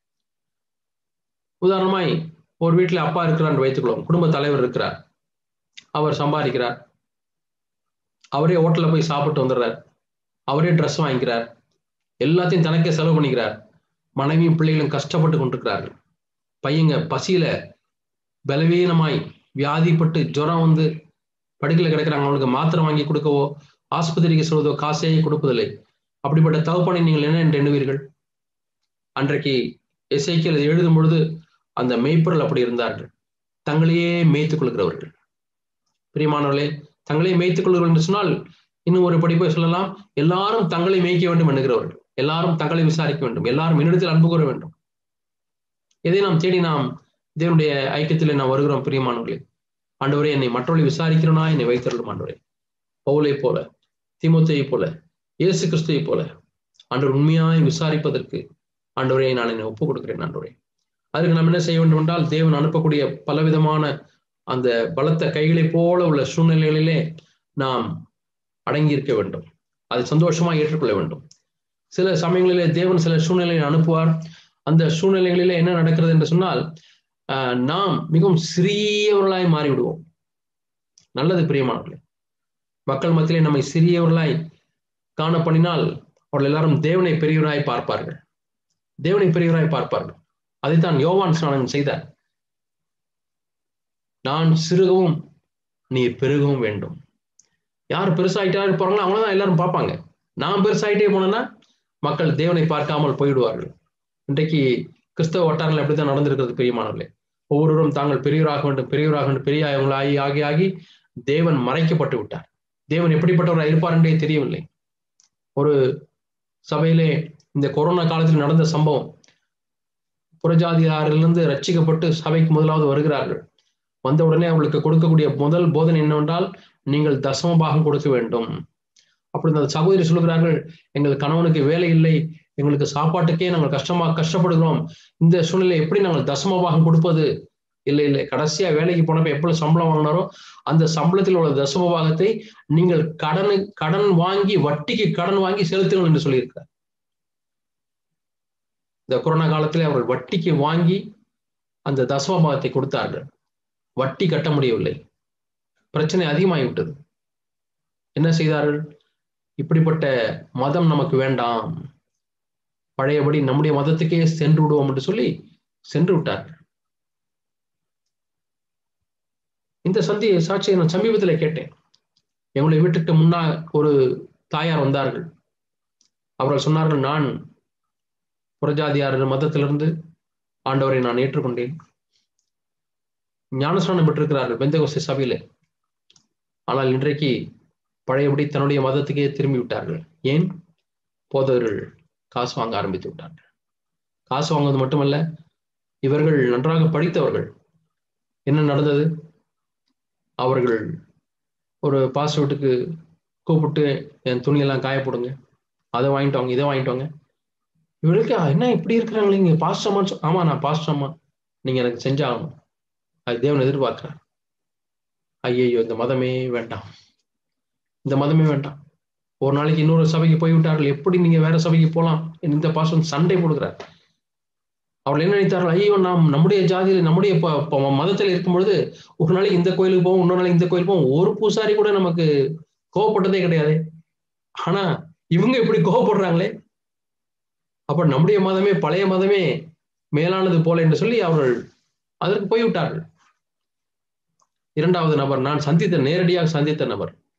உதாரணமாய் ஒரு வீட்டுல அப்பா இருக்கிறார் வைத்துக்கொள்வோம் குடும்ப தலைவர் இருக்கிறார் அவர் சம்பாதிக்கிறார் அவரே ஹோட்டல்ல போய் சாப்பிட்டு வந்துடுறார் அவரே ட்ரெஸ் வாங்கிக்கிறார் எல்லாத்தையும் தனக்கே செலவு பண்ணிக்கிறார் மனைவியும் பிள்ளைகளும் கஷ்டப்பட்டு கொண்டிருக்கிறார்கள் பையங்க பசியில பலவீனமாய் வியாதிப்பட்டு ஜுரம் வந்து படுக்கையில கிடக்கிறாங்க அவங்களுக்கு மாத்திரை வாங்கி கொடுக்கவோ ஆஸ்பத்திரிக்கு சொல்வதோ காசே கொடுப்பதில்லை அப்படிப்பட்ட தகப்பனை நீங்கள் என்ன என்று எண்ணுவீர்கள் அன்றைக்கு இசைக்கியல் எழுதும் பொழுது அந்த மெய்ப்பொருள் அப்படி இருந்தார்கள் தங்களையே மேய்த்துக் கொள்கிறவர்கள் பிரியமானவர்களே தங்களை மேய்த்துக் கொள்கிறவர்கள் என்று சொன்னால் இன்னும் ஒரு படிப்பை சொல்லலாம் எல்லாரும் தங்களை மேய்க்க வேண்டும் என்கிறவர்கள் எல்லாரும் தங்களை விசாரிக்க வேண்டும் எல்லாரும் என்னிடத்தில் அன்பு கூற வேண்டும் எதை நாம் தேடி நாம் தேவனுடைய ஐக்கியத்தில் நாம் வருகிறோம் பிரியமானவர்களே ஆண்டவரே என்னை மற்றவர்களை விசாரிக்கிறோனா என்னை வைத்தருளும் ஆண்டவரே பவுலை போல திமுத்தையை போல இயேசு கிறிஸ்துவை போல ஆண்டவர் உண்மையாய் விசாரிப்பதற்கு ஆண்டவரே நான் என்னை ஒப்புக் கொடுக்கிறேன் ஆண்டவரே அதுக்கு நாம் என்ன செய்ய வேண்டும் என்றால் தேவன் அனுப்பக்கூடிய பலவிதமான அந்த பலத்த கைகளை போல உள்ள சூழ்நிலைகளிலே நாம் அடங்கி இருக்க வேண்டும் அதை சந்தோஷமா ஏற்றுக்கொள்ள வேண்டும் சில சமயங்களிலே தேவன் சில சூழ்நிலையை அனுப்புவார் அந்த சூழ்நிலைகளிலே என்ன நடக்கிறது என்று சொன்னால் நாம் மிகவும் சிறியவர்களாய் மாறிவிடுவோம் நல்லது பிரியமானவர்களே மக்கள் மத்தியிலே நம்மை சிறியவர்களாய் காணப்படினால் அவர்கள் எல்லாரும் தேவனை பெரியவராய் பார்ப்பார்கள் தேவனை பெரியவராய் பார்ப்பார்கள் அதைத்தான் யோவான் ஸ்நானன் செய்தார் நான் சிறுகவும் நீர் பெருகவும் வேண்டும் யார் பெருசாயிட்டா இருப்பாங்களோ அவங்களதான் எல்லாரும் பார்ப்பாங்க நான் பெருசாயிட்டே போனேன்னா மக்கள் தேவனை பார்க்காமல் போயிடுவார்கள் இன்றைக்கு கிறிஸ்தவ வட்டாரங்கள் அப்படித்தான் நடந்திருக்கிறது பெரியமானவர்களே ஒவ்வொருவரும் தாங்கள் பெரியவராக வேண்டும் பெரியவராக வேண்டும் பெரியவங்களாகி ஆகி ஆகி தேவன் மறைக்கப்பட்டு விட்டார் தேவன் எப்படிப்பட்டவராக இருப்பார் என்றே தெரியவில்லை ஒரு சபையிலே இந்த கொரோனா காலத்தில் நடந்த சம்பவம் புறஜாதியாரிலிருந்து ரட்சிக்கப்பட்டு சபைக்கு முதலாவது வருகிறார்கள் வந்த உடனே அவங்களுக்கு கொடுக்கக்கூடிய முதல் போதனை என்னவென்றால் நீங்கள் தசம பாகம் கொடுக்க வேண்டும் அப்படி அந்த சகோதரி சொல்கிறார்கள் எங்கள் கணவனுக்கு வேலை இல்லை எங்களுக்கு சாப்பாட்டுக்கே நாங்கள் கஷ்டமா கஷ்டப்படுகிறோம் இந்த சூழ்நிலை எப்படி நாங்கள் தசம பாகம் கொடுப்பது இல்லை இல்லை கடைசியா வேலைக்கு போனப்ப எப்பொழுது சம்பளம் வாங்கினாரோ அந்த சம்பளத்தில் உள்ள தசம பாகத்தை நீங்கள் கடன் கடன் வாங்கி வட்டிக்கு கடன் வாங்கி செலுத்துங்கள் என்று சொல்லியிருக்கிறார் இந்த கொரோனா காலத்திலே அவர்கள் வட்டிக்கு வாங்கி அந்த தசம பாகத்தை கொடுத்தார்கள் வட்டி கட்ட முடியவில்லை பிரச்சனை அதிகமாகிவிட்டது என்ன செய்தார்கள் இப்படிப்பட்ட மதம் நமக்கு வேண்டாம் பழையபடி நம்முடைய மதத்துக்கே சென்று விடுவோம் என்று சொல்லி சென்று விட்டார்கள் இந்த சந்தி சாட்சியை நான் சமீபத்தில் கேட்டேன் எங்களுடைய வீட்டுக்கு முன்னா ஒரு தாயார் வந்தார்கள் அவர்கள் சொன்னார்கள் நான் புறஜாதியார் மதத்திலிருந்து ஆண்டவரை நான் ஏற்றுக்கொண்டேன் ஞானஸ்நானம் பெற்றிருக்கிறார்கள் பெந்தகோசை சபையில ஆனால் இன்றைக்கு பழையபடி தன்னுடைய மதத்துக்கே திரும்பி விட்டார்கள் ஏன் போதவர்கள் காசு வாங்க ஆரம்பித்து விட்டார்கள் காசு வாங்குவது மட்டுமல்ல இவர்கள் நன்றாக படித்தவர்கள் என்ன நடந்தது அவர்கள் ஒரு பாஸ் வீட்டுக்கு கூப்பிட்டு என் துணியெல்லாம் காய போடுங்க அதை வாங்கிட்டு வாங்க இதை வாங்கிட்டு வாங்க இவளுக்கு என்ன இப்படி இருக்கிறாங்களே நீங்க பாஸ்டம்மான்னு ஆமா நான் பாஸ்டம்மா நீங்க எனக்கு செஞ்சாகணும் அது தேவன் எதிர்பார்க்கிறார் ஐயையோ இந்த மதமே வேண்டாம் இந்த மதமே வேண்டாம் ஒரு நாளைக்கு இன்னொரு சபைக்கு போய்விட்டார்கள் எப்படி நீங்க வேற சபைக்கு போகலாம் இந்த பாசம் சண்டை போடுகிறார் அவர்கள் என்ன நினைத்தார்கள் ஐயோ நாம் நம்முடைய ஜாதியில் நம்முடைய மதத்தில் இருக்கும் பொழுது ஒரு நாளைக்கு இந்த கோயிலுக்கு போவோம் இன்னொரு நாளைக்கு இந்த கோயிலுக்கு போவோம் ஒரு பூசாரி கூட நமக்கு கோவப்பட்டதே கிடையாது ஆனா இவங்க இப்படி கோவப்படுறாங்களே அப்ப நம்முடைய மதமே பழைய மதமே மேலானது போல என்று சொல்லி அவர்கள் அதற்கு போய்விட்டார்கள் இரண்டாவது நபர் நான் சந்தித்த நேரடியாக சந்தித்த நபர்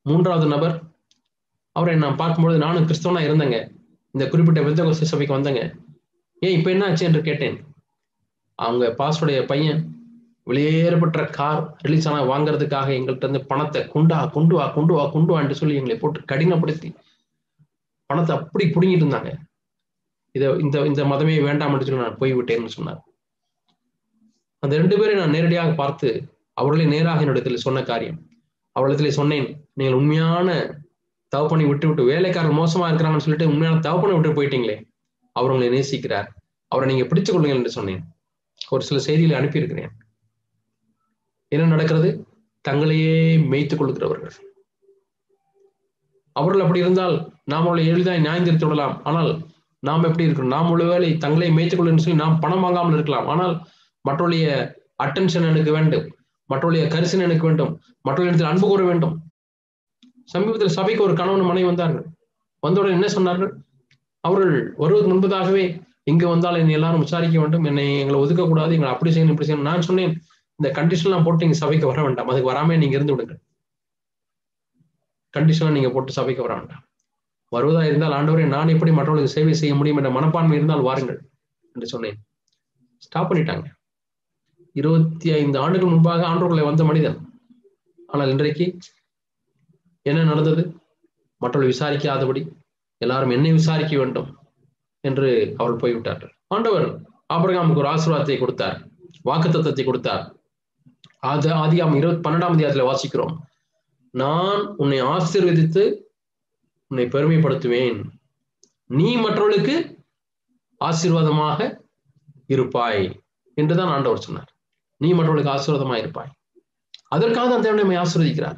மூன்றாவது நபர் அவரை நான் பார்க்கும்பொழுது நானும் கிறிஸ்தவனா இருந்தேங்க இந்த குறிப்பிட்ட விருத்தகோஸ்த சபைக்கு வந்தேங்க ஏன் இப்ப என்ன ஆச்சு என்று கேட்டேன் அவங்க பாஸ்டருடைய பையன் வெளியேறப்பட்ட கார் ரிலீஸ் ஆனா வாங்குறதுக்காக எங்கள்கிட்ட இருந்து பணத்தை கொண்டா கொண்டு வா கொண்டு வா கொண்டு வான்னு சொல்லி எங்களை போட்டு கடினப்படுத்தி பணத்தை அப்படி பிடுங்கிட்டு இருந்தாங்க இதை இந்த இந்த மதமே வேண்டாம் சொல்லி நான் போய்விட்டேன்னு சொன்னார் அந்த ரெண்டு பேரை நான் நேரடியாக பார்த்து அவர்களே நேராக என்னிடத்தில் சொன்ன காரியம் அவளிடத்தில் சொன்னேன் நீங்கள் உண்மையான தவப்பனை விட்டு விட்டு வேலைக்காரர் மோசமா இருக்கிறாங்கன்னு சொல்லிட்டு உண்மையான தவப்பனை விட்டு போயிட்டீங்களே அவர் உங்களை நேசிக்கிறார் அவரை நீங்க பிடித்துக் கொள்ளுங்கள் என்று சொன்னேன் ஒரு சில செய்திகளை அனுப்பியிருக்கிறேன் என்ன நடக்கிறது தங்களையே மேய்த்துக் கொள்கிறவர்கள் அவர்கள் அப்படி இருந்தால் நாம் அவளை எளிதாய் நியாயந்திருத்து விடலாம் ஆனால் நாம் எப்படி இருக்கிறோம் நாம் ஒருவேளை தங்களை மேய்த்துக் கொள்ளுன்னு சொல்லி நாம் பணம் வாங்காமல் இருக்கலாம் ஆனால் மற்றவருடைய அட்டென்ஷன் எனக்கு வேண்டும் மற்றவருடைய கரிசனை எனக்கு வேண்டும் மற்றவர்களிடத்தில் அன்பு கூற வேண்டும் சமீபத்தில் சபைக்கு ஒரு கணவன் மனைவி வந்தார்கள் வந்தவுடன் என்ன சொன்னார்கள் அவர்கள் வருவதற்கு முன்பதாகவே இங்கு வந்தால் என்னை எல்லாரும் விசாரிக்க வேண்டும் என்னை எங்களை ஒதுக்கக்கூடாது எங்களை அப்படி செய்யணும் இப்படி செய்யணும் நான் சொன்னேன் இந்த கண்டிஷன்லாம் போட்டு நீங்க சபைக்கு வர வேண்டாம் அதுக்கு வராம நீங்க இருந்து விடுங்க கண்டிஷன்லாம் நீங்க போட்டு சபைக்கு வர வேண்டாம் வருவதா இருந்தால் ஆண்டவரே நான் எப்படி மற்றவர்களுக்கு சேவை செய்ய முடியும் என்ற மனப்பான்மை இருந்தால் வாருங்கள் என்று சொன்னேன் ஸ்டாப் பண்ணிட்டாங்க இருபத்தி ஐந்து ஆண்டுகள் முன்பாக ஆண்டவர்களை வந்த மனிதன் ஆனால் இன்றைக்கு என்ன நடந்தது மற்றவர்கள் விசாரிக்காதபடி எல்லாரும் என்னை விசாரிக்க வேண்டும் என்று அவர்கள் போய்விட்டார்கள் ஆண்டவர் ஆபரகாமுக்கு ஒரு ஆசீர்வாதத்தை கொடுத்தார் வாக்கு தத்தத்தை கொடுத்தார் அது ஆதியாம் இருபத்தி பன்னெண்டாம் அதிகாரத்தில் வாசிக்கிறோம் நான் உன்னை ஆசீர்வதித்து உன்னை பெருமைப்படுத்துவேன் நீ மற்றவர்களுக்கு ஆசீர்வாதமாக இருப்பாய் என்றுதான் ஆண்டவர் சொன்னார் நீ மற்றவர்களுக்கு ஆசீர்வாதமாக இருப்பாய் அதற்காக தான் தேவனை நம்மை ஆசீர்வதிக்கிறார்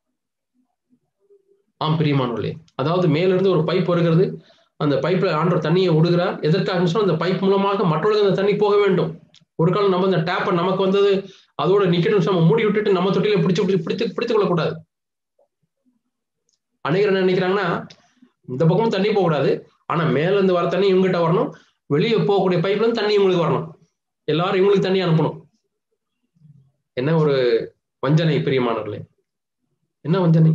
ஆம் பிரியமானவர்களே அதாவது மேலிருந்து ஒரு பைப் வருகிறது அந்த பைப்ல ஆண்டவர் தண்ணியை விடுகிறார் எதற்காக சொன்னால் அந்த பைப் மூலமாக மற்றவர்களுக்கு அந்த தண்ணி போக வேண்டும் ஒரு காலம் நம்ம அந்த டேப்பை நமக்கு வந்தது அதோட நிக்கணும் நம்ம மூடி விட்டுட்டு நம்ம தொட்டில பிடிச்சு பிடிச்சு பிடித்து பிடித்துக் கொள்ளக்கூடாது அநேகர் என்ன நினைக்கிறாங்கன்னா இந்த பக்கமும் தண்ணி போகக்கூடாது ஆனா மேல இருந்து வர தண்ணி இவங்ககிட்ட வரணும் வெளியே போகக்கூடிய பைப்ல இருந்து தண்ணி இவங்களுக்கு வரணும் எல்லாரும் இவங்களுக்கு தண்ணி அனுப்பணும் என்ன ஒரு வஞ்சனை பிரியமானவர்களே என்ன வஞ்சனை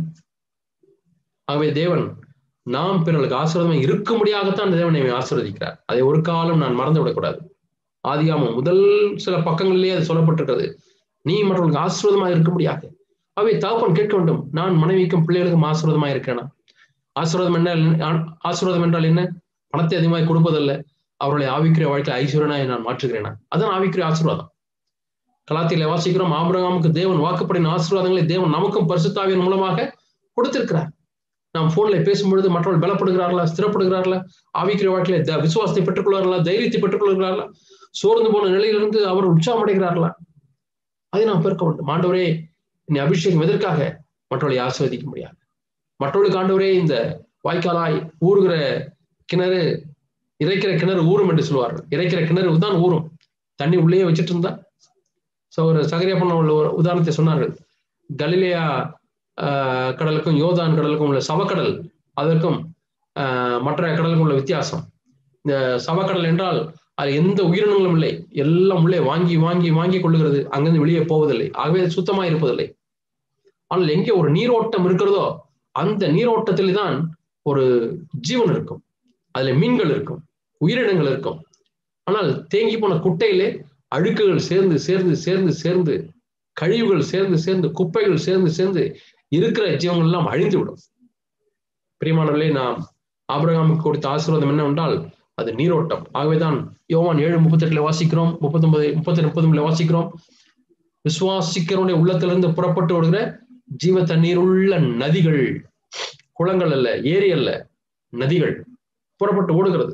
ஆகவே தேவன் நாம் பிறர்களுக்கு ஆசீர்வாதம் இருக்கும்படியாகத்தான் அந்த தேவனை ஆசீர்வதிக்கிறார் அதை ஒரு காலம் நான் மறந்து விடக்கூடாது ஆதியாமம் முதல் சில பக்கங்களிலேயே அது சொல்லப்பட்டிருக்கிறது நீ மற்றவர்களுக்கு ஆசீர்வாதமா இருக்கும்படியாக அவை தகப்பன் கேட்க வேண்டும் நான் மனைவிக்கும் பிள்ளைகளுக்கும் ஆசீர்வாதமா இருக்கேனா ஆசீர்வாதம் என்றால் ஆசீர்வாதம் என்றால் என்ன பணத்தை அதிகமாக கொடுப்பதல்ல அவர்களை ஆவிக்கிற வாழ்க்கை ஐஸ்வரனாய் நான் மாற்றுகிறேனா அதான் ஆவிக்கிற ஆசீர்வாதம் கலாத்தியில வாசிக்கிறோம் ஆபிரகாமுக்கு தேவன் வாக்குப்படின ஆசீர்வாதங்களை தேவன் நமக்கும் பரிசுத்தாவின் மூலமாக கொடுத்திருக்கிறார் நாம் போன்ல பேசும்பொழுது மற்றவர்கள் பலப்படுகிறார்களா ஸ்திரப்படுகிறார்களா ஆவிக்கிற வாழ்க்கையில விசுவாசத்தை பெற்றுக்கொள்வார்களா தைரியத்தை பெற்றுக்கொள்கிறார்களா சோர்ந்து போன நிலையிலிருந்து அவர் உற்சாகம் அடைகிறார்களா அதை நாம் பெருக்க வேண்டும் ஆண்டவரே நீ அபிஷேகம் எதற்காக மற்றவர்களை ஆஸ்வதிக்க முடியாது மற்றவர்களுக்கு ஆண்டவரே இந்த வாய்க்காலாய் ஊறுகிற கிணறு இறைக்கிற கிணறு ஊறும் என்று சொல்லுவார்கள் இறைக்கிற கிணறு தான் ஊறும் தண்ணி உள்ளே வச்சுட்டு இருந்தா ஸோ ஒரு சகரியா பண்ண உள்ள ஒரு உதாரணத்தை சொன்னார்கள் கலிலேயா கடலுக்கும் யோதான் கடலுக்கும் உள்ள சவக்கடல் அதற்கும் மற்ற கடலுக்கும் உள்ள வித்தியாசம் இந்த சவக்கடல் என்றால் அது எந்த உயிரினங்களும் இல்லை எல்லாம் உள்ளே வாங்கி வாங்கி வாங்கி கொள்ளுகிறது அங்கிருந்து வெளியே போவதில்லை ஆகவே சுத்தமா இருப்பதில்லை ஆனால் எங்கே ஒரு நீரோட்டம் இருக்கிறதோ அந்த நீரோட்டத்தில் தான் ஒரு ஜீவன் இருக்கும் அதுல மீன்கள் இருக்கும் உயிரினங்கள் இருக்கும் ஆனால் தேங்கி போன குட்டையிலே அழுக்குகள் சேர்ந்து சேர்ந்து சேர்ந்து சேர்ந்து கழிவுகள் சேர்ந்து சேர்ந்து குப்பைகள் சேர்ந்து சேர்ந்து இருக்கிற ஜீவங்கள் எல்லாம் அழிந்து விடும் பிரியமானவர்களே நாம் ஆபிரகாமுக்கு கொடுத்த ஆசீர்வாதம் என்னவென்றால் அது நீரோட்டம் ஆகவேதான் யோவான் ஏழு முப்பத்தி எட்டுல வாசிக்கிறோம் முப்பத்தி ஒன்பது முப்பத்தி முப்பத்தி வாசிக்கிறோம் விசுவாசிக்கிறவனுடைய உள்ளத்திலிருந்து புறப்பட்டு ஓடுகிற ஜீவ தண்ணீர் உள்ள நதிகள் குளங்கள் அல்ல ஏரி அல்ல நதிகள் புறப்பட்டு ஓடுகிறது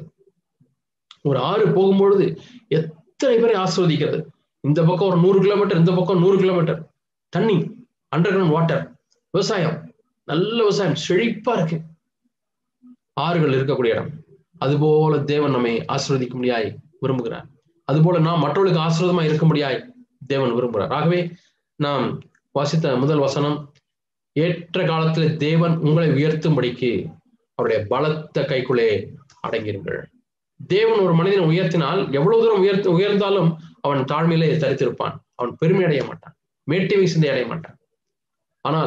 ஒரு ஆறு போகும்பொழுது எத்தனை பேரை ஆஸ்வதிக்கிறது இந்த பக்கம் ஒரு நூறு கிலோமீட்டர் இந்த பக்கம் நூறு கிலோமீட்டர் தண்ணி அண்டர் கிரவுண்ட் வாட்டர் விவசாயம் நல்ல விவசாயம் செழிப்பா இருக்கு ஆறுகள் இருக்கக்கூடிய இடம் அதுபோல தேவன் நம்மை ஆசிர்வதிக்க முடியாய் விரும்புகிறார் அதுபோல நாம் மற்றவர்களுக்கு ஆசிர்வாதமா இருக்க முடியாய் தேவன் விரும்புகிறார் ஆகவே நாம் வாசித்த முதல் வசனம் ஏற்ற காலத்தில் தேவன் உங்களை உயர்த்தும்படிக்கு அவருடைய பலத்த கைக்குள்ளே அடங்கிருங்கள் தேவன் ஒரு மனிதனை உயர்த்தினால் எவ்வளவு தூரம் உயர்த்து உயர்ந்தாலும் அவன் தாழ்மையிலே தரித்திருப்பான் அவன் பெருமை அடைய மாட்டான் மேட்டிவை சிந்தை அடைய மாட்டான் ஆனால்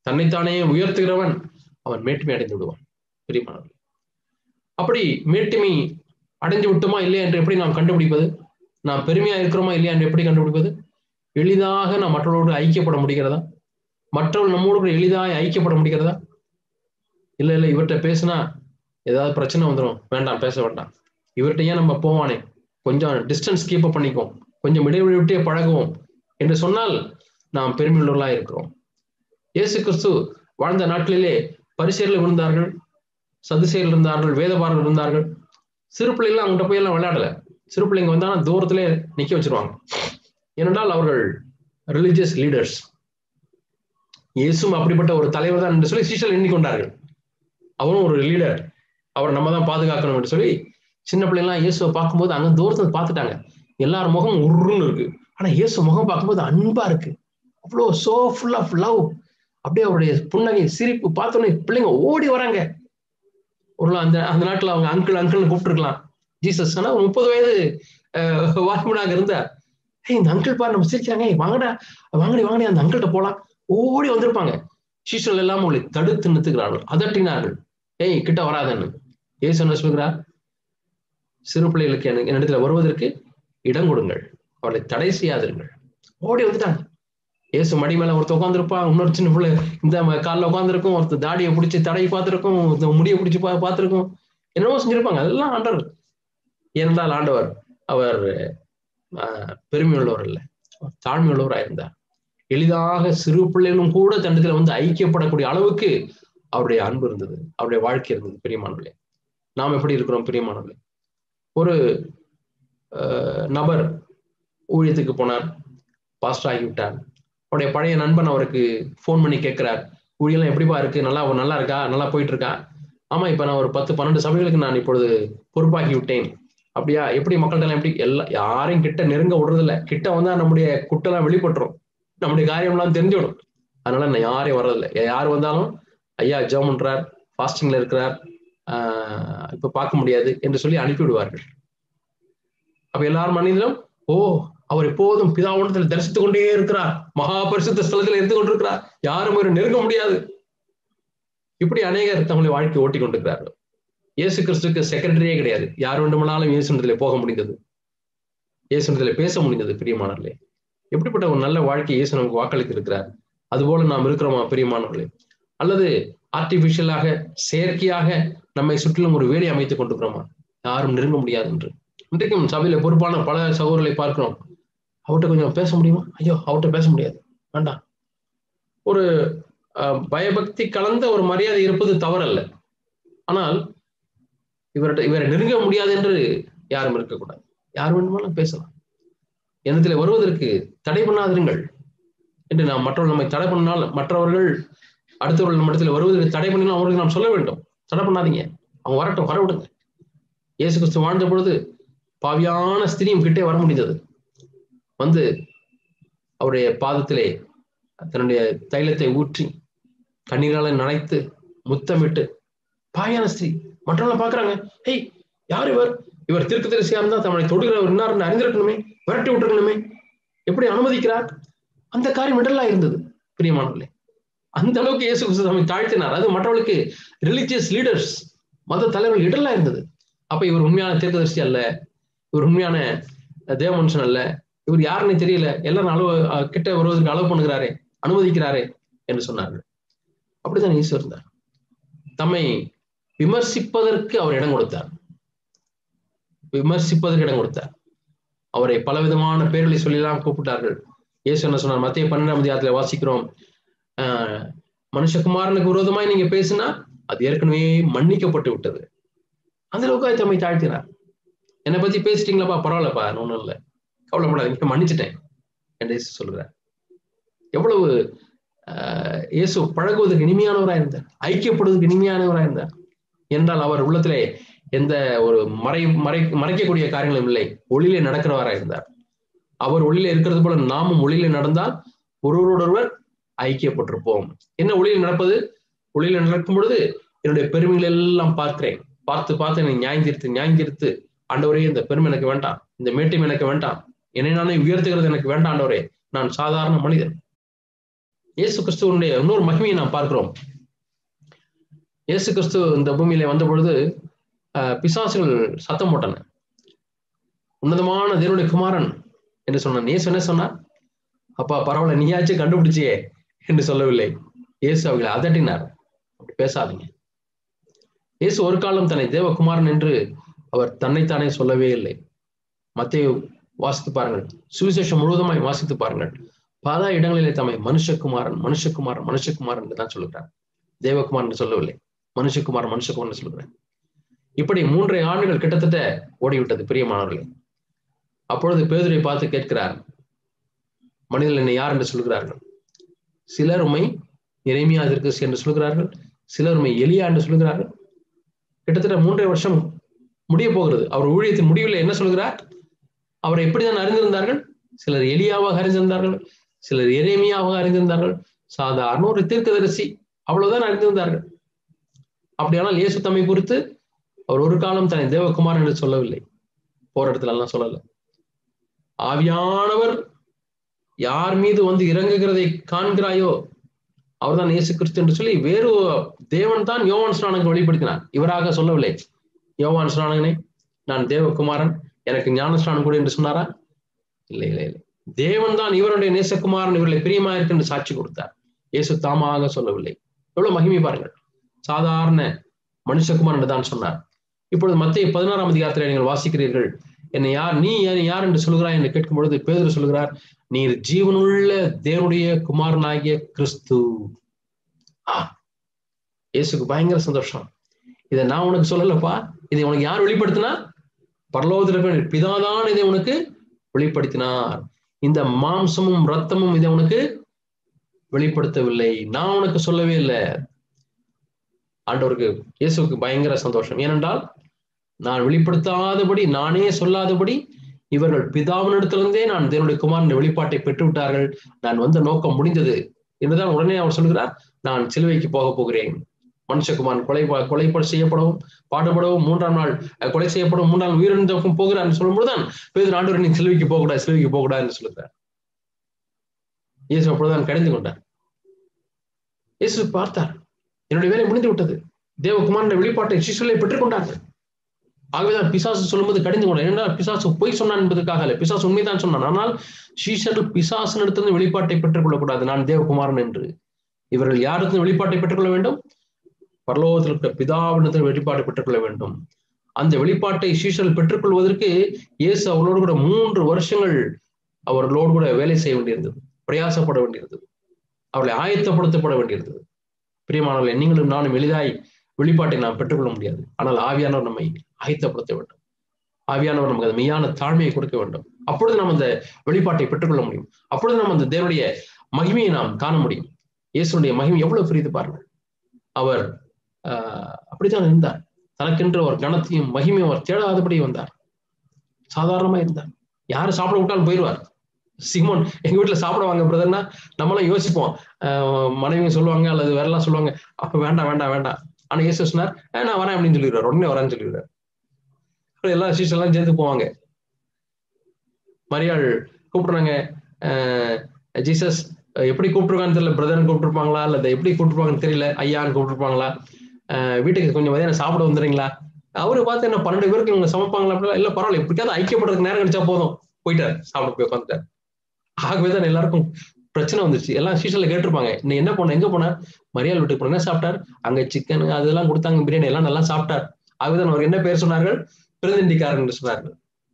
தன்னைத்தானே உயர்த்துகிறவன் அவன் மேட்டுமை அடைந்து விடுவான் பிரியமானவர்கள் அப்படி மேட்டுமை அடைஞ்சு விட்டோமா இல்லையா என்று எப்படி நாம் கண்டுபிடிப்பது நாம் பெருமையா இருக்கிறோமா இல்லையா என்று எப்படி கண்டுபிடிப்பது எளிதாக நாம் மற்றவர்களோடு ஐக்கியப்பட முடிகிறதா மற்றவர்கள் நம்மோடு கூட எளிதாக ஐக்கியப்பட முடிகிறதா இல்ல இல்ல இவர்கிட்ட பேசினா ஏதாவது பிரச்சனை வந்துடும் வேண்டாம் பேச வேண்டாம் இவர்கிட்ட ஏன் நம்ம போவானே கொஞ்சம் டிஸ்டன்ஸ் கீப் அப் பண்ணிக்குவோம் கொஞ்சம் இடைவெளி விட்டே பழகுவோம் என்று சொன்னால் நாம் பெருமையுள்ளவர்களா இருக்கிறோம் இயேசு கிறிஸ்து வாழ்ந்த நாட்களிலே பரிசேரில் இருந்தார்கள் சதுசேரில் இருந்தார்கள் வேதபாரர்கள் இருந்தார்கள் சிறு பிள்ளைகள் அவங்ககிட்ட போய் எல்லாம் விளையாடல சிறு பிள்ளைங்க வந்தாலும் தூரத்திலே நிக்க வச்சிருவாங்க ஏனென்றால் அவர்கள் ரிலிஜியஸ் லீடர்ஸ் இயேசும் அப்படிப்பட்ட ஒரு தலைவர் தான் என்று சொல்லி சீஷல் எண்ணிக்கொண்டார்கள் அவரும் ஒரு லீடர் அவரை நம்ம தான் பாதுகாக்கணும் என்று சொல்லி சின்ன பிள்ளைங்களாம் இயேசுவை பார்க்கும்போது அங்க தூரத்துல பார்த்துட்டாங்க எல்லார் முகம் உருன்னு இருக்கு ஆனா இயேசு முகம் பார்க்கும்போது அன்பா இருக்கு அவ்வளோ சோ ஃபுல் ஆஃப் லவ் அப்படியே அவருடைய புன்னகை சிரிப்பு பார்த்தோன்னே பிள்ளைங்க ஓடி வராங்க ஒரு அந்த அந்த நாட்டுல அவங்க அங்கிள் அங்கிள்னு கூப்பிட்டுருக்கலாம் ஜீசஸ் ஆனா ஒரு முப்பது வயது வாட்மனாக இருந்தார் ஏய் இந்த அங்கிள் பாரு நம்ம சிரிச்சாங்க வாங்கடா வாங்கடி வாங்கடி அந்த அங்கிள்கிட்ட போலாம் ஓடி வந்திருப்பாங்க சீசல் எல்லாம் அவங்களை தடுத்து நிறுத்துகிறார்கள் அதட்டினார்கள் ஏய் கிட்ட வராதன்னு ஏசு என்ன சொல்கிறார் சிறு பிள்ளைகளுக்கு எனக்கு என்னிடத்துல வருவதற்கு இடம் கொடுங்கள் அவளை தடை செய்யாதிருங்கள் ஓடி வந்துட்டாங்க ஏசு மடி மேல ஒருத்தர் உட்காந்துருப்பான் இன்னொரு சின்ன பிள்ளை இந்த காலில் உட்காந்துருக்கும் ஒருத்தர் தாடியை பிடிச்சி தடை பார்த்துருக்கும் இந்த முடியை பிடிச்சி பா பார்த்துருக்கும் என்னவோ செஞ்சிருப்பாங்க அதெல்லாம் ஆண்டவர் ஏனென்றால் ஆண்டவர் அவர் பெருமையுள்ளவர் இல்லை தாழ்மையுள்ளவராக இருந்தார் எளிதாக சிறு பிள்ளைகளும் கூட தண்டத்தில் வந்து ஐக்கியப்படக்கூடிய அளவுக்கு அவருடைய அன்பு இருந்தது அவருடைய வாழ்க்கை இருந்தது பிரியமானவர்களே நாம் எப்படி இருக்கிறோம் பிரியமானவர்களே ஒரு நபர் ஊழியத்துக்கு போனார் பாஸ்டர் ஆகிவிட்டார் அவருடைய பழைய நண்பன் அவருக்கு ஃபோன் பண்ணி கேட்கிறார் ஊழியெல்லாம் எப்படிப்பா இருக்கு நல்லா நல்லா இருக்கா நல்லா போயிட்டு இருக்கா ஆமா இப்ப நான் ஒரு பத்து பன்னெண்டு சபைகளுக்கு நான் இப்பொழுது பொறுப்பாக்கி விட்டேன் அப்படியா எப்படி மக்கள்கிட்ட எப்படி எல்லா யாரையும் கிட்ட நெருங்க விடுறதில்ல கிட்ட வந்தா நம்முடைய குட்டெல்லாம் வெளிப்பட்டுரும் நம்முடைய காரியம்லாம் தெரிஞ்சுவிடும் அதனால நான் யாரையும் வர்றதில்லை யார் வந்தாலும் ஐயா ஜெபம் பண்றார் ஃபாஸ்டிங்ல இருக்கிறார் ஆஹ் இப்ப பார்க்க முடியாது என்று சொல்லி அனுப்பிவிடுவார்கள் அப்ப எல்லாரும் மனிதனும் ஓ அவர் எப்போதும் பிதாவுணத்தில் தரிசித்துக் கொண்டே இருக்கிறார் மகா பரிசுத்த ஸ்தலத்தில் இருந்து கொண்டிருக்கிறார் யாரும் ஒரு நெருங்க முடியாது இப்படி அநேகர் தங்களுடைய வாழ்க்கை ஓட்டி கொண்டிருக்கிறார்கள் இயேசு கிறிஸ்துக்கு செக்ரட்டரியே கிடையாது யார் வேண்டுமானாலும் இயேசுன்றதுல போக முடிந்தது இயேசுன்றதுல பேச முடிந்தது பிரியமானவர்களே எப்படிப்பட்ட ஒரு நல்ல வாழ்க்கை இயேசு நமக்கு வாக்களித்து இருக்கிறார் அதுபோல நாம் இருக்கிறோமா பிரியமானவர்களே அல்லது ஆர்டிபிஷியலாக செயற்கையாக நம்மை சுற்றிலும் ஒரு வேலை அமைத்துக் கொண்டிருக்கிறோமா யாரும் நெருங்க முடியாது என்று இன்றைக்கும் சபையில பொறுப்பான பல சகோதரர்களை பார்க்கிறோம் அவர்கிட்ட கொஞ்சம் பேச முடியுமா ஐயோ அவர்கிட்ட பேச முடியாது வேண்டாம் ஒரு பயபக்தி கலந்த ஒரு மரியாதை இருப்பது தவறல்ல ஆனால் இவர்கிட்ட இவரை நெருங்க முடியாது என்று யாரும் இருக்கக்கூடாது யார் வேண்டுமானாலும் பேசலாம் எண்ணத்துல வருவதற்கு தடை பண்ணாதிருங்கள் என்று நாம் மற்றவர்கள் நம்மை தடை பண்ணால் மற்றவர்கள் அடுத்தவர்கள் நம்ம இடத்துல வருவதற்கு தடை பண்ணினால் அவர்களுக்கு நாம் சொல்ல வேண்டும் தடை பண்ணாதீங்க அவங்க வரட்டும் வர விடுங்க இயேசு கிறிஸ்து வாழ்ந்த பொழுது பாவியான ஸ்திரியும் கிட்டே வர முடிந்தது வந்து அவருடைய பாதத்திலே தன்னுடைய தைலத்தை ஊற்றி கண்ணீரால நனைத்து முத்தமிட்டு பாயான ஸ்திரீ மற்றவங்கள பாக்குறாங்க ஹேய் யார் இவர் இவர் திருக்கு தரிசியா இருந்தா தம்மை தொடுகிறவர் இன்னார்னு அறிந்திருக்கணுமே விரட்டி விட்டுருக்கணுமே எப்படி அனுமதிக்கிறார் அந்த காரியம் இடலா இருந்தது பிரியமானவர்களே அந்த அளவுக்கு இயேசு கிறிஸ்து தம்மை தாழ்த்தினார் அது மற்றவர்களுக்கு ரிலிஜியஸ் லீடர்ஸ் மத தலைவர்கள் இடலா இருந்தது அப்ப இவர் உண்மையான தீர்க்கதரிசி அல்ல இவர் உண்மையான தேவ மனுஷன் அல்ல இவர் யாருன்னு தெரியல எல்லாரும் அளவு கிட்ட வருவதற்கு அளவு பண்ணுகிறாரே அனுமதிக்கிறாரே என்று சொன்னார்கள் அப்படித்தான் இயேசு இருந்தார் தம்மை விமர்சிப்பதற்கு அவர் இடம் கொடுத்தார் விமர்சிப்பதற்கு இடம் கொடுத்தார் அவரை பலவிதமான பேர்களை சொல்லலாம் கூப்பிட்டார்கள் இயேசு என்ன சொன்னார் மத்திய பன்னெண்டாம் அதிகாரத்துல வாசிக்கிறோம் ஆஹ் மனுஷகுமாரனுக்கு விரோதமாய் நீங்க பேசுனா அது ஏற்கனவே மன்னிக்கப்பட்டு விட்டது அந்த அளவுக்கு தம்மை தாழ்த்தினார் என்னை பத்தி பேசிட்டீங்களாப்பா பரவாயில்லப்பா ஒன்றும் இல்லை கவலைப்படாதீங்க மன்னிச்சிட்டேன் என்று இயேசு சொல்கிறார் எவ்வளவு இயேசு பழகுவதற்கு இனிமையானவராக இருந்தார் ஐக்கியப்படுவதற்கு இனிமையானவராக இருந்தார் என்றால் அவர் உள்ளத்திலே எந்த ஒரு மறை மறை மறைக்கக்கூடிய காரியங்களும் இல்லை ஒளியிலே நடக்கிறவராக இருந்தார் அவர் ஒளியில இருக்கிறது போல நாமும் ஒளியில நடந்தால் ஒருவரோடொருவர் ஐக்கியப்பட்டிருப்போம் என்ன ஒளியில் நடப்பது ஒளியில நடக்கும் பொழுது என்னுடைய பெருமைகள் எல்லாம் பார்க்கிறேன் பார்த்து பார்த்து என்னை நியாயந்திருத்து நியாயந்திருத்து ஆண்டவரே இந்த பெருமை எனக்கு வேண்டாம் இந்த மேட்டம் எனக்கு வேண்டாம் என்னை நானே உயர்த்துகிறது எனக்கு வேண்டாம் ஆண்டவரே நான் சாதாரண மனிதன் இயேசு கிறிஸ்துவனுடைய இன்னொரு மகிமையை நாம் பார்க்கிறோம் இயேசு கிறிஸ்து இந்த பூமியில வந்த பொழுது பிசாசுகள் சத்தம் போட்டன உன்னதமான தேவனுடைய குமாரன் என்று சொன்னான் இயேசு என்ன சொன்னார் அப்பா பரவாயில்ல நீயாச்சும் கண்டுபிடிச்சியே என்று சொல்லவில்லை இயேசு அவர்களை அதட்டினார் அப்படி பேசாதீங்க இயேசு ஒரு காலம் தன்னை தேவகுமாரன் என்று அவர் தன்னைத்தானே சொல்லவே இல்லை மத்திய வாசித்து பாருங்கள் சுவிசேஷம் முழுவதுமாய் வாசித்து பாருங்கள் பல இடங்களிலே தம்மை மனுஷகுமாரன் மனுஷகுமாரன் மனுஷகுமாரன் என்று தான் சொல்லுகிறார் தேவகுமார் என்று சொல்லவில்லை மனுஷகுமார் மனுஷகுமார் சொல்லுகிறேன் இப்படி மூன்றை ஆண்டுகள் கிட்டத்தட்ட ஓடிவிட்டது பிரியமானவர்களே அப்பொழுது பேதுரை பார்த்து கேட்கிறார் மனிதர்கள் என்னை யார் என்று சொல்கிறார்கள் சிலர் உண்மை இறைமையா இதற்கு என்று சொல்கிறார்கள் சிலர் உண்மை எலியா என்று சொல்கிறார்கள் கிட்டத்தட்ட மூன்றரை வருஷம் முடிய போகிறது அவர் ஊழியத்தின் முடிவில் என்ன சொல்கிறார் அவரை எப்படிதான் அறிந்திருந்தார்கள் சிலர் எலியாவாக அறிந்திருந்தார்கள் சிலர் எரேமியாவாக அறிந்திருந்தார்கள் சாதாரண ஒரு தீர்க்கதரிசி அவ்வளவுதான் அறிந்திருந்தார்கள் அப்படியானால் இயேசு தம்மை குறித்து அவர் ஒரு காலம் தன்னை தேவகுமார் என்று சொல்லவில்லை போராட்டத்தில் எல்லாம் சொல்லல ஆவியானவர் யார் மீது வந்து இறங்குகிறதை காண்கிறாயோ அவர்தான் இயேசு கிறிஸ்து என்று சொல்லி வேறு தேவன் தான் யோவான் ஸ்நானகன் வெளிப்படுத்தினார் இவராக சொல்லவில்லை யோவான் ஸ்நானகனை நான் தேவகுமாரன் எனக்கு ஞானஸ்நானம் கூட என்று சொன்னாரா இல்லை இல்லை இல்லை தேவன் தான் இவருடைய நேசகுமாரன் இவர்களை பிரியமா இருக்கு என்று சாட்சி கொடுத்தார் இயேசு தாமாக சொல்லவில்லை எவ்வளவு மகிமை பாருங்கள் சாதாரண மனுஷகுமார் என்று தான் சொன்னார் இப்பொழுது மத்திய பதினாறாம் அதிகாரத்தில் நீங்கள் வாசிக்கிறீர்கள் என்னை யார் நீ யார் என்று சொல்கிறாய் என்று கேட்கும் பொழுது பேதர் சொல்கிறார் நீர் ஜீவனுள்ள தேவனுடைய குமாரனாகிய கிறிஸ்து ஆ இயேசுக்கு பயங்கர சந்தோஷம் இதை நான் உனக்கு சொல்லலப்பா இதை உனக்கு யார் வெளிப்படுத்தினா பரலோகத்தில் பிதாதான் இதை உனக்கு வெளிப்படுத்தினார் இந்த மாம்சமும் ரத்தமும் இதை உனக்கு வெளிப்படுத்தவில்லை நான் உனக்கு சொல்லவே இல்லை ஆண்டவருக்கு இயேசுக்கு பயங்கர சந்தோஷம் ஏனென்றால் நான் வெளிப்படுத்தாதபடி நானே சொல்லாதபடி இவர்கள் பிதாவினிடத்திலிருந்தே நான் தேவனுடைய குமாரன் வெளிப்பாட்டை பெற்று விட்டார்கள் நான் வந்த நோக்கம் முடிந்தது என்றுதான் உடனே அவர் சொல்கிறார் நான் சிலுவைக்கு போக போகிறேன் மனுஷகுமாரன் கொலை கொலை செய்யப்படவும் பாடுபடவும் மூன்றாம் நாள் கொலை செய்யப்படும் மூன்றாம் நாள் உயிரிழந்தவக்கும் போகிறார் சொல்லும்போதுதான் பேர் ஆண்டவர் நீ சிலுவைக்கு போகக்கூடாது சிலுவைக்கு போகக்கூடாது என்று சொல்லுகிறார் இயேசு அப்பொழுதுதான் கடிந்து கொண்டார் இயேசு பார்த்தார் என்னுடைய வேலை முடிந்து விட்டது தேவகுமாரன் வெளிப்பாட்டை சிசுகளை பெற்றுக் கொண்டார்கள் ஆகவேதான் பிசாசு சொல்லும்போது கடிந்து கொண்டார் ஏனென்றால் பிசாசு பொய் சொன்னான் என்பதற்காக அல்ல பிசாசு உண்மைதான் சொன்னான் ஆனால் சீஷர்கள் பிசாசு இடத்திலிருந்து வெளிப்பாட்டை பெற்றுக் கொள்ளக்கூடாது நான் தேவகுமாரன் என்று இவர்கள் யாருக்கு வெளிப்பாட்டை பெற்றுக்கொள்ள வேண்டும் பரலோகத்தில் இருக்கிற பிதாவினத்தில் வெளிப்பாட்டை பெற்றுக்கொள்ள வேண்டும் அந்த வெளிப்பாட்டை சீஷர்கள் பெற்றுக்கொள்வதற்கு இயேசு அவர்களோடு கூட மூன்று வருஷங்கள் அவர்களோடு கூட வேலை செய்ய வேண்டியிருந்தது பிரயாசப்பட வேண்டியிருந்தது அவர்களை ஆயத்தப்படுத்தப்பட வேண்டியிருந்தது பிரியமானவர்களை நீங்களும் நானும் எளிதாய் வெளிப்பாட்டை நாம் பெற்றுக்கொள்ள முடியாது ஆனால் ஆவியானவர் நம்மை ஆயத்தப்படுத்த வேண்டும் ஆவியானவர் நமக்கு அந்த மெய்யான தாழ்மையை கொடுக்க வேண்டும் அப்பொழுது நாம் அந்த வெளிப்பாட்டை பெற்றுக்கொள்ள முடியும் அப்பொழுது நாம் அந்த தேவனுடைய மகிமையை நாம் காண முடியும் இயேசுடைய மகிமை எவ்வளவு பெரியது பாருங்கள் அவர் ஆஹ் அப்படித்தான் இருந்தார் தனக்கென்று ஒரு கணத்தையும் மகிமையும் அவர் தேடாதபடி வந்தார் சாதாரணமா இருந்தார் யாரு சாப்பிட விட்டாலும் போயிடுவார் சிமோன் எங்க வீட்டுல சாப்பிட வாங்க பிரதர்னா நம்மளாம் யோசிப்போம் மனைவியும் சொல்லுவாங்க அல்லது வேறெல்லாம் சொல்லுவாங்க அப்ப வேண்டாம் வேண்டாம் வேண்டாம் ஆனா இயேசு சொன்னார் நான் வரேன் அப்படின்னு சொல்லிடுறாரு உடனே வரேன்னு சொல்லிடுறாரு எல்லாம் சீஸ் எல்லாம் சேர்ந்து போவாங்க மரியாள் கூப்பிடுறாங்க ஜீசஸ் எப்படி கூப்பிட்டுருக்கான்னு தெரியல பிரதர்னு கூப்பிட்டுருப்பாங்களா அல்லது எப்படி கூப்பிட்டுருப்பாங்கன்னு தெரியல ஐயான்னு கூப்பிட்டுருப்பாங்களா வீட்டுக்கு கொஞ்சம் மதியம் சாப்பிட வந்துடுறீங்களா அவரு பார்த்து என்ன பன்னெண்டு பேருக்கு இவங்க சமைப்பாங்களா அப்படிலாம் இல்ல பரவாயில்ல எப்படியாவது ஐக்கியப்படுறதுக்கு நேரம் கிடைச்சா போதும் போயிட்டார் சாப்பிட போய் உட்காந்துட்டார் ஆகவே தான் எல்லாருக்கும் பிரச்சனை வந்துச்சு எல்லாம் சீசன்ல கேட்டிருப்பாங்க நீ என்ன பண்ண எங்க போனார் மரியாதை வீட்டுக்கு போன என்ன சாப்பிட்டார் அங்க சிக்கன் அதெல்லாம் கொடுத்தாங்க பிரியாணி எல்லாம் நல்லா சாப்பிட்டார் ஆகவேதான் அவர் என்ன பேர் சொன்னார்கள் பிரதிநிதிக்காரன் என்று சொன்னார்கள்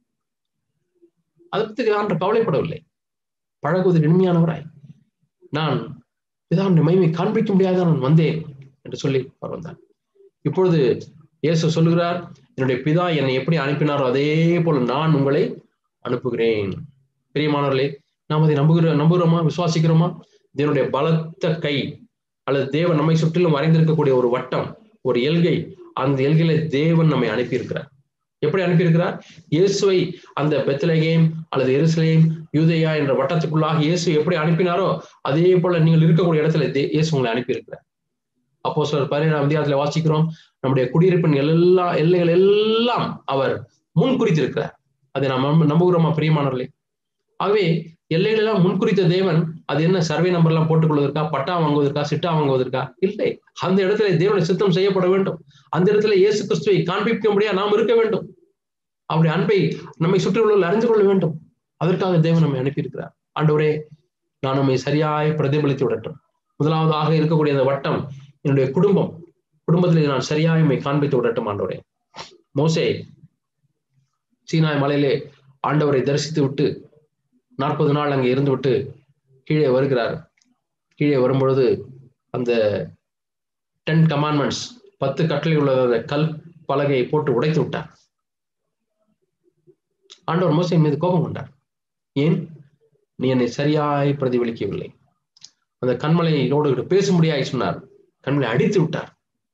அதை பத்தி ஆண்டு கவலைப்படவில்லை பழகுவது இனிமையானவராய் நான் பிதாவுடைய மகிமை காண்பிக்க முடியாத நான் வந்தேன் என்று சொல்லி அவர் வந்தார் இப்பொழுது இயேசு சொல்லுகிறார் என்னுடைய பிதா என்னை எப்படி அனுப்பினாரோ அதே போல நான் உங்களை அனுப்புகிறேன் பிரியமானவர்களே நாம் அதை நம்புகிற நம்புகிறோமா விசுவாசிக்கிறோமா தேவனுடைய பலத்த கை அல்லது தேவன் நம்மை சுற்றிலும் வரைந்திருக்கக்கூடிய ஒரு வட்டம் ஒரு எல்கை அந்த எல்கையில தேவன் நம்மை அனுப்பியிருக்கிறார் எப்படி அனுப்பியிருக்கிறார் இயேசுவை அந்த பெத்தலகேம் அல்லது எருசலேம் யூதையா என்ற வட்டத்துக்குள்ளாக இயேசு எப்படி அனுப்பினாரோ அதே போல நீங்கள் இருக்கக்கூடிய இடத்துல இயேசு உங்களை அனுப்பியிருக்கிறார் அப்போ சிலர் பதினேழாம் அதிகாரத்துல வாசிக்கிறோம் நம்முடைய குடியிருப்பின் எல்லா எல்லைகள் எல்லாம் அவர் முன் குறித்திருக்கிறார் அதை நாம் நம்புகிறோமா பிரியமானவர்களே ஆகவே எல்லைகள் எல்லாம் முன்குறித்த தேவன் அது என்ன சர்வே நம்பர் எல்லாம் போட்டுக் கொள்வதற்கா பட்டா வாங்குவதற்கா சிட்டா வாங்குவதற்கா இல்லை அந்த இடத்துல தேவனுடைய சித்தம் செய்யப்பட வேண்டும் அந்த இடத்துல இயேசு கிறிஸ்துவை காண்பிக்க முடியா நாம் இருக்க வேண்டும் அவருடைய அன்பை நம்மை சுற்றி உள்ளவர்கள் அறிந்து கொள்ள வேண்டும் அதற்காக தேவன் நம்மை அனுப்பியிருக்கிறார் ஆண்டவரே நான் நம்மை சரியாய் பிரதிபலித்து விடட்டும் முதலாவதாக இருக்கக்கூடிய அந்த வட்டம் என்னுடைய குடும்பம் குடும்பத்தில் நான் சரியாய் நம்மை காண்பித்து விடட்டும் ஆண்டவரே மோசே சீனாய் மலையிலே ஆண்டவரை தரிசித்து விட்டு நாற்பது நாள் அங்கே இருந்து விட்டு கீழே வருகிறார் கீழே வரும்பொழுது அந்த டென் கமாண்ட்மெண்ட்ஸ் பத்து கட்டளை உள்ள அந்த கல் பலகையை போட்டு உடைத்து விட்டார் ஆண்டவர் மோசை மீது கோபம் கொண்டார் ஏன் நீ என்னை சரியாய் பிரதிபலிக்கவில்லை அந்த கண்மலையோடு பேசும்படியாய் சொன்னார் கண்மலை அடித்து விட்டார்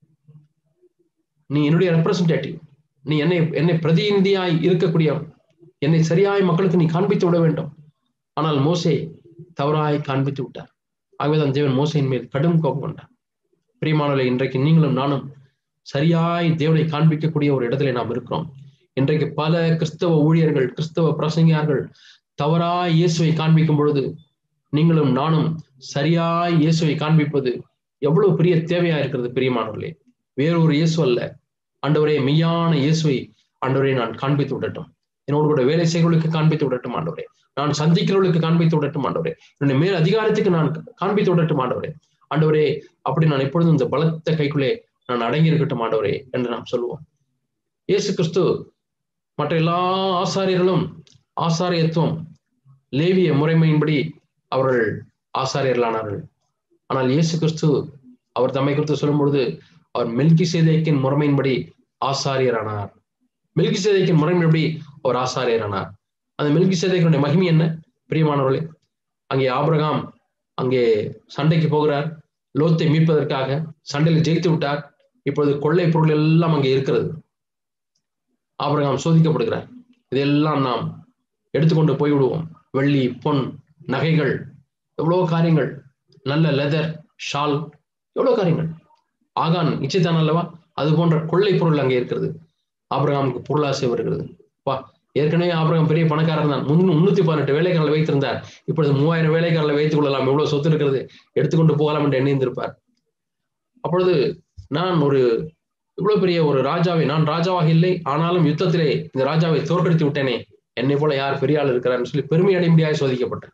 நீ என்னுடைய ரெப்ரசன்டேட்டிவ் நீ என்னை என்னை பிரதிநிதியாய் இருக்கக்கூடிய என்னை சரியாய் மக்களுக்கு நீ காண்பித்து விட வேண்டும் ஆனால் மோசே தவறாய் காண்பித்து விட்டார் ஆகவேதான் தேவன் மோசையின் மேல் கடும் கோபம் கொண்டார் பிரியமானவர்களை இன்றைக்கு நீங்களும் நானும் சரியாய் தேவனை காண்பிக்கக்கூடிய ஒரு இடத்துல நாம் இருக்கிறோம் இன்றைக்கு பல கிறிஸ்தவ ஊழியர்கள் கிறிஸ்தவ பிரசங்கியார்கள் தவறாய் இயேசுவை காண்பிக்கும் பொழுது நீங்களும் நானும் சரியாய் இயேசுவை காண்பிப்பது எவ்வளவு பெரிய தேவையா இருக்கிறது பிரியமானவர்களே வேறொரு இயேசு அல்ல ஆண்டவரே மெய்யான இயேசுவை ஆண்டவரை நான் காண்பித்து விடட்டும் என்னோடு கூட வேலை செய்களுக்கு காண்பித்து விடட்டும் ஆண்டவரே நான் சந்திக்கிறவர்களுக்கு காண்பித்து விடட்டும் ஆண்டவரே என்னுடைய மேல் அதிகாரத்துக்கு நான் காண்பித்து விடட்டும் ஆண்டவரே ஆண்டவரே அப்படி நான் எப்பொழுதும் இந்த பலத்த கைக்குள்ளே நான் அடங்கி இருக்கட்டும் ஆண்டவரே என்று நாம் சொல்லுவோம் இயேசு கிறிஸ்து மற்ற எல்லா ஆசாரியர்களும் ஆசாரியத்துவம் லேவிய முறைமையின்படி அவர்கள் ஆசாரியர்களானார்கள் ஆனால் இயேசு கிறிஸ்து அவர் தம்மை குறித்து சொல்லும் பொழுது அவர் மெல்கி சேதைக்கின் முறைமையின்படி ஆசாரியரானார் மெல்கி சேதைக்கின் முறைமையின்படி அவர் ஆசாரியரானார் அந்த மெல்கி சேதைக்கனுடைய மகிமை என்ன பிரியமானவர்களே அங்கே ஆபிரகாம் அங்கே சண்டைக்கு போகிறார் லோத்தை மீட்பதற்காக சண்டையில் ஜெயித்து விட்டார் இப்பொழுது கொள்ளை பொருள் எல்லாம் அங்கே இருக்கிறது ஆபிரகாம் சோதிக்கப்படுகிறார் இதெல்லாம் நாம் எடுத்துக்கொண்டு போய்விடுவோம் வெள்ளி பொன் நகைகள் எவ்வளவு காரியங்கள் நல்ல லெதர் ஷால் எவ்வளவு காரியங்கள் ஆகான் இச்சைத்தான் அல்லவா அது போன்ற கொள்ளை பொருள் அங்கே இருக்கிறது ஆபிரகாமுக்கு பொருளாசை வருகிறது வா ஏற்கனவே ஆபிரகாம் பெரிய பணக்காரர் தான் முன் முன்னூத்தி பதினெட்டு வேலைக்காரர்களை வைத்திருந்தார் இப்பொழுது மூவாயிரம் வேலைக்காரர்களை வைத்துக் கொள்ளலாம் எவ்வளவு சொத்து இருக்கிறது எடுத்துக்கொண்டு போகலாம் என்று எண்ணியிருந்திருப்பார் அப்பொழுது நான் ஒரு இவ்வளவு பெரிய ஒரு ராஜாவை நான் ராஜாவாக இல்லை ஆனாலும் யுத்தத்திலே இந்த ராஜாவை தோற்கடித்து விட்டேனே என்னை போல யார் பெரிய ஆள் இருக்கிறார்னு சொல்லி பெருமை அடைமுடியாக சோதிக்கப்பட்டேன்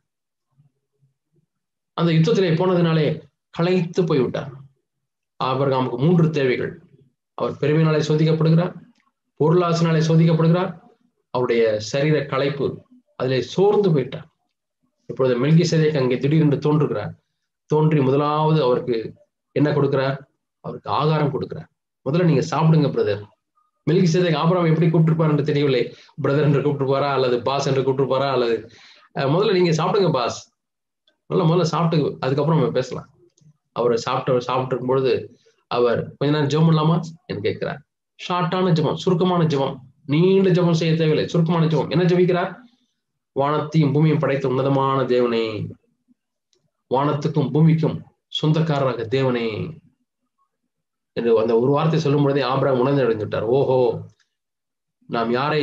அந்த யுத்தத்திலே போனதுனாலே களைத்து போய்விட்டார் ஆபர்காமுக்கு மூன்று தேவைகள் அவர் பெருமையினாலே சோதிக்கப்படுகிறார் பொருளாசினாலே சோதிக்கப்படுகிறார் அவருடைய சரீர களைப்பு அதிலே சோர்ந்து போயிட்டார் இப்பொழுது மெல்கி சேதைக்கு அங்கே திடீரென்று தோன்றுகிறார் தோன்றி முதலாவது அவருக்கு என்ன கொடுக்கிறார் அவருக்கு ஆகாரம் கொடுக்கிறார் முதல்ல நீங்க சாப்பிடுங்க பிரதர் மெல்கி சேதைக்கு ஆபரம் எப்படி கூப்பிட்டுருப்பார் என்று தெரியவில்லை பிரதர் என்று கூப்பிட்டுருப்பாரா அல்லது பாஸ் என்று கூப்பிட்டுருப்பாரா அல்லது முதல்ல நீங்க சாப்பிடுங்க பாஸ் நல்லா முதல்ல சாப்பிட்டு அதுக்கப்புறம் நம்ம பேசலாம் அவர் சாப்பிட்டு சாப்பிட்டு இருக்கும் பொழுது அவர் கொஞ்ச நேரம் ஜெபம் இல்லாமா என்று கேட்கிறார் ஷார்ட்டான ஜெபம் சுருக்கமான ஜெபம் நீண்ட ஜெபம் செய்ய தேவையில்லை சுருக்கமான ஜெபம் என்ன ஜெபிக்கிறார் வானத்தையும் பூமியும் படைத்த உன்னதமான தேவனே வானத்துக்கும் பூமிக்கும் சொந்தக்காரராக தேவனே என்று அந்த ஒரு வார்த்தை சொல்லும் பொழுதே ஆபிரகாம் உணர்ந்து அடைந்துட்டார் ஓஹோ நாம் யாரை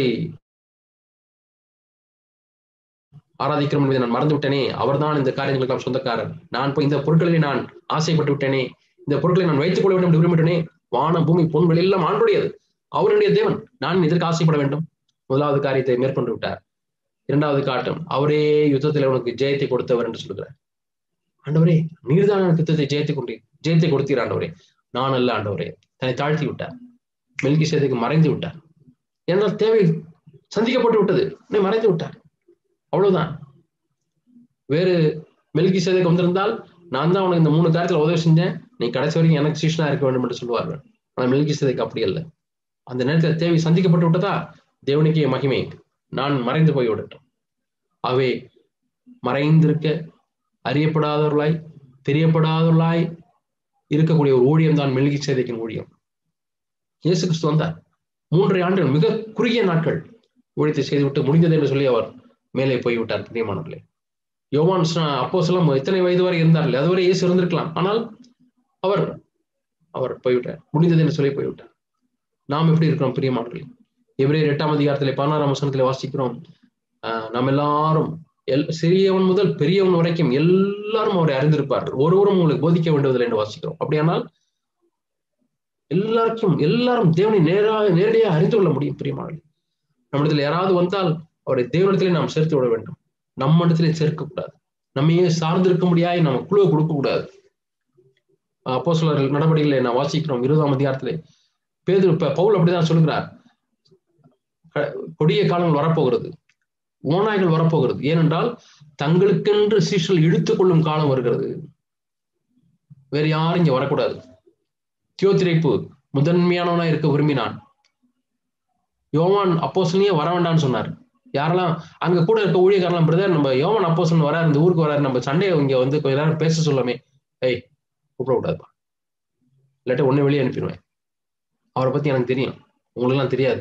ஆராதிக்கிறோம் என்பதை நான் மறந்து விட்டேனே அவர்தான் இந்த காரியங்களுக்கு சொந்தக்காரர் நான் இப்போ இந்த பொருட்களை நான் ஆசைப்பட்டு விட்டேனே இந்த பொருட்களை நான் வைத்துக் கொள்ள வேண்டும் என்று விரும்பிட்டேனே வானம் பூமி பொன்கள் எல்லாம் ஆண்டுடையது அவருடைய தேவன் நான் இதற்கு ஆசைப்பட வேண்டும் முதலாவது காரியத்தை மேற்கொண்டு விட்டார் இரண்டாவது காட்டும் அவரே யுத்தத்தில் உனக்கு ஜெயத்தை கொடுத்தவர் என்று சொல்கிறார் ஆண்டவரே நீர்தான் எனக்கு யுத்தத்தை ஜெயத்தை கொண்டு ஜெயத்தை கொடுத்தீர் ஆண்டவரே நான் அல்ல ஆண்டவரே தன்னை தாழ்த்தி விட்டார் மெல்கி சேதைக்கு மறைந்து விட்டார் என்றால் தேவை சந்திக்கப்பட்டு விட்டது மறைந்து விட்டார் அவ்வளவுதான் வேறு மெல்கி சேதைக்கு வந்திருந்தால் நான் தான் உனக்கு இந்த மூணு காரியத்துல உதவி செஞ்சேன் நீ கடைசி வரைக்கும் எனக்கு சீஷனா இருக்க வேண்டும் என்று சொல்லுவார்கள் ஆனால் மெல்கி சேதைக்கு அப்படி அல்ல அந்த நேரத்தில் தேவை சந்திக்கப்பட்டு விட்டதா தேவனுக்கே மகிமை நான் மறைந்து போய் விடட்டும் ஆகவே மறைந்திருக்க அறியப்படாதவர்களாய் தெரியப்படாதவர்களாய் இருக்கக்கூடிய ஒரு ஊழியம் தான் மெல்கி சேதைக்கின் ஊழியம் இயேசு கிறிஸ்து வந்தார் மூன்றரை ஆண்டுகள் மிக குறுகிய நாட்கள் ஊழியத்தை செய்துவிட்டு முடிந்தது என்று சொல்லி அவர் மேலே போய்விட்டார் பிரியமானவர்களே யோவான் அப்போ சொல்லம் எத்தனை வயது வரை இருந்தார்கள் அதுவரை இயேசு இருந்திருக்கலாம் ஆனால் அவர் அவர் போய்விட்டார் முடிந்தது என்று சொல்லி போய்விட்டார் நாம் எப்படி இருக்கிறோம் பிரியமானவர்களே எவரே எட்டாம் அதிகாரத்திலே பதினாறாம் வசனத்திலே வாசிக்கிறோம் நாம் எல்லாரும் எல் சிறியவன் முதல் பெரியவன் வரைக்கும் எல்லாரும் அவரை அறிந்திருப்பார்கள் ஒருவரும் உங்களுக்கு போதிக்க வேண்டுவதில்லை என்று வாசிக்கிறோம் அப்படியானால் எல்லாருக்கும் எல்லாரும் தேவனை நேராக நேரடியாக அறிந்து கொள்ள முடியும் பிரியமானவர்களே நம்மிடத்தில் யாராவது வந்தால் அவரை தேவனிடத்திலே நாம் சேர்த்து விட வேண்டும் நம்ம இடத்திலே சேர்க்க கூடாது நம்மையே சார்ந்திருக்க முடியாது நம்ம குழுவை கொடுக்க கூடாது அப்போ சில நடவடிக்கைகளை நான் வாசிக்கிறோம் இருபதாம் அதிகாரத்திலே பேது இப்ப பவுல் அப்படிதான் சொல்கிறார் கொடிய காலங்கள் வரப்போகிறது ஓநாய்கள் வரப்போகிறது ஏனென்றால் தங்களுக்கென்று சீசல் இழுத்துக் கொள்ளும் காலம் வருகிறது வேற யாரும் இங்க வரக்கூடாது தியோத்திரைப்பு முதன்மையானவனா இருக்க விரும்பினான் யோவான் அப்போசனையே வர வேண்டாம்னு சொன்னார் யாரெல்லாம் அங்க கூட இருக்க ஊழியக்காரெல்லாம் பிரதர் நம்ம யோவான் அப்போசன் வராரு இந்த ஊருக்கு வராரு நம்ம சண்டே இங்க வந்து கொஞ்ச நேரம் பேச சொல்லாமே ஏய் கூப்பிட கூடாதுப்பா இல்லாட்டி ஒன்னு வெளியே அனுப்பிடுவேன் அவரை பத்தி எனக்கு தெரியும் உங்களுக்கு எல்லாம் தெரியாது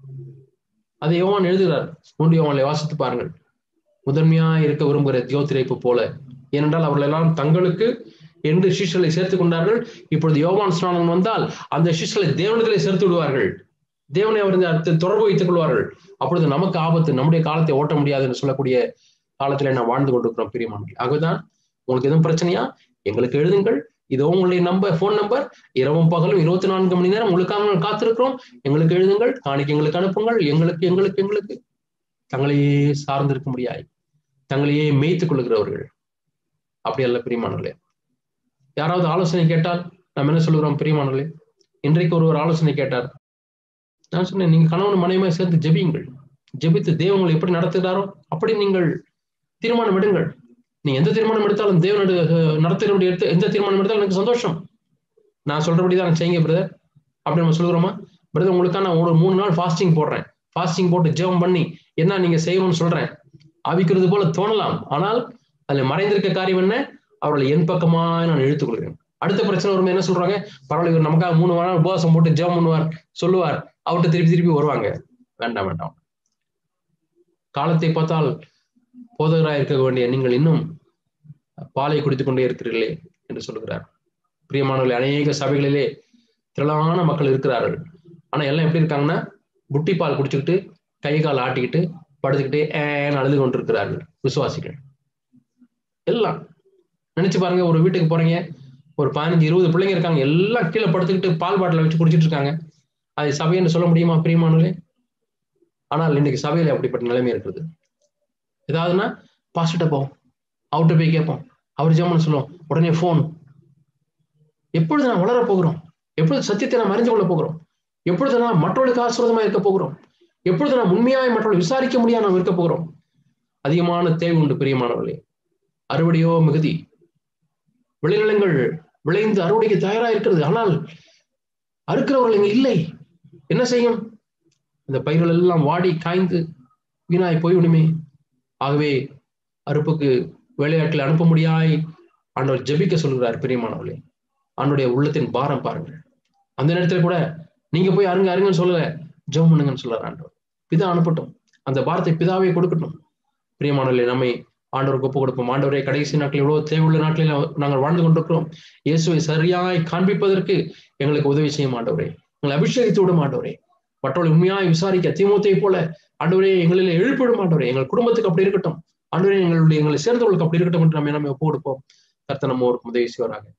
அதை யோவான் எழுதுகிறார் மூன்று யோவானை வாசித்து பாருங்கள் முதன்மையா இருக்க விரும்புகிற தியோத்திரைப்பு போல ஏனென்றால் அவர்கள் எல்லாம் தங்களுக்கு என்று சிஷ்யலை சேர்த்துக் கொண்டார்கள் இப்பொழுது யோவான் ஸ்நானன் வந்தால் அந்த சிஷ்யலை தேவனத்திலே சேர்த்து விடுவார்கள் தேவனை அவர் இந்த தொடர்பு வைத்துக் கொள்வார்கள் அப்பொழுது நமக்கு ஆபத்து நம்முடைய காலத்தை ஓட்ட முடியாது என்று சொல்லக்கூடிய காலத்திலே நாம் வாழ்ந்து கொண்டிருக்கிறோம் பிரியமானங்கள் ஆகவேதான் உங்களுக்கு எதுவும் பிரச்சனையா எங்களுக்கு எழுதுங்கள் இதோ உங்களுடைய நம்பர் போன் நம்பர் இரவும் பகலும் இருபத்தி நான்கு மணி நேரம் உங்களுக்காக காத்திருக்கிறோம் எங்களுக்கு எழுதுங்கள் காணிக்கு எங்களுக்கு அனுப்புங்கள் எங்களுக்கு எங்களுக்கு எங்களுக்கு தங்களையே சார்ந்திருக்க முடியாது தங்களையே மேய்த்துக் கொள்கிறவர்கள் அப்படி அல்ல பிரியமானங்களே யாராவது ஆலோசனை கேட்டால் நம்ம என்ன சொல்லுகிறோம் பிரியமானங்களே இன்றைக்கு ஒருவர் ஆலோசனை கேட்டார் நான் சொன்னேன் நீங்க கணவன் மனைவியை சேர்ந்து ஜெபியுங்கள் ஜெபித்து தேவங்களை எப்படி நடத்துகிறாரோ அப்படி நீங்கள் தீர்மானம் எடுங்கள் நீ எந்த தீர்மானம் எடுத்தாலும் தேவனோட நடத்துகிறபடி எடுத்து எந்த தீர்மானம் எடுத்தாலும் எனக்கு சந்தோஷம் நான் சொல்றபடிதான் செய்யுங்க பிரதர் அப்படி நம்ம சொல்லுகிறோமா பிரதர் உங்களுக்காக நான் ஒரு மூணு நாள் ஃபாஸ்டிங் போடுறேன் ஃபாஸ்டிங் போட்டு ஜெபம் பண்ணி என்ன நீங்க செய்யணும்னு சொல்றேன் ஆவிக்கிறது போல தோணலாம் ஆனால் அதுல மறைந்திருக்க காரியம் என்ன அவர்களை என் பக்கமா நான் இழுத்துக் கொள்கிறேன் அடுத்த பிரச்சனை வரும்போது என்ன சொல்றாங்க பரவாயில்ல இவர் நமக்காக மூணு வாரம் உபவாசம் போட்டு ஜெபம் பண்ணுவார் சொல்லுவார் அவர்கிட்ட திருப்பி திருப்பி வருவாங்க வேண்டாம் வேண்டாம் காலத்தை பார்த்தால் போதகராக இருக்க வேண்டிய நீங்கள் இன்னும் பாலை குடித்துக் கொண்டே இருக்கிறீர்களே என்று சொல்லுகிறார் பிரியமானவர்கள் அநேக சபைகளிலே திரளான மக்கள் இருக்கிறார்கள் ஆனா எல்லாம் எப்படி இருக்காங்கன்னா புட்டி பால் குடிச்சுக்கிட்டு கை கால் ஆட்டிக்கிட்டு படுத்துக்கிட்டே ஏன்னு அழுது கொண்டிருக்கிறார்கள் விசுவாசிகள் எல்லாம் நினைச்சு பாருங்க ஒரு வீட்டுக்கு போறீங்க ஒரு பதினஞ்சு இருபது பிள்ளைங்க இருக்காங்க எல்லாம் கீழே படுத்துக்கிட்டு பால் பாட்டில வச்சு குடிச்சிட்டு இருக்காங்க அது சபைன்னு சொல்ல முடியுமா பிரியமானவர்களே ஆனால் இன்னைக்கு சபையில அப்படிப்பட்ட நிலைமை இருக்குது ஏதாவதுன்னா பாஸ்ட்ட போவோம் அவர்கிட்ட போய் கேட்போம் அவர் ஜெமன் சொல்லுவோம் உடனே போன் எப்பொழுது நான் வளர போகிறோம் எப்பொழுது சத்தியத்தை நாம் அறிந்து கொள்ள போகிறோம் எப்பொழுது நாம் மற்றவர்களுக்கு ஆசிரதமா இருக்க போகிறோம் எப்பொழுது நாம் உண்மையாய் மற்றவர்கள் விசாரிக்க முடியாது நாம் இருக்க போகிறோம் அதிகமான தேவை உண்டு பிரியமானவர்களே அறுவடையோ மிகுதி விளைநிலங்கள் விளைந்து அறுவடைக்கு தயாரா இருக்கிறது ஆனால் அறுக்கிறவர்கள் இங்க இல்லை என்ன செய்யும் இந்த பயிர்கள் எல்லாம் வாடி காய்ந்து வீணாய் போய்விடுமே ஆகவே அறுப்புக்கு வேலையாட்களை அனுப்ப முடியாய் ஆண்டவர் ஜெபிக்க சொல்கிறார் பிரியமானவர்களே ஆண்டுடைய உள்ளத்தின் பாரம் பாருங்கள் அந்த நேரத்துல கூட நீங்க போய் அருங்க அருங்கன்னு சொல்லல ஜெபம் பண்ணுங்கன்னு சொல்றார் ஆண்டவர் பிதா அனுப்பட்டும் அந்த பாரத்தை பிதாவே கொடுக்கட்டும் பிரியமானவர்களே நம்மை ஆண்டவருக்கு ஒப்பு கொடுப்போம் ஆண்டவரே கடைசி நாட்களில் எவ்வளவு தேவையுள்ள நாட்களில் நாங்கள் வாழ்ந்து கொண்டிருக்கிறோம் இயேசுவை சரியாய் காண்பிப்பதற்கு எங்களுக்கு உதவி செய்யும் ஆண்டவரே எங்களை அபிஷேகித்து விடும் ஆண்டவரே மற்றவர்களை உண்மையாய் விசாரிக்க தீமூத்தை போல ஆண்டவரே எங்களில் எழுப்பிடும் ஆண்டவரே எங்கள் குடும்பத்துக்கு அப்படி இருக்கட்டும் ஆண்டவரே எங்களுடைய எங்களை சேர்ந்தவர்களுக்கு அப்படி இருக்கட்டும் என்று நம்ம நம்ம ஒப்பு கொடுப்போம் கர்த்த நம்ம ஒரு உதவி செய்வராக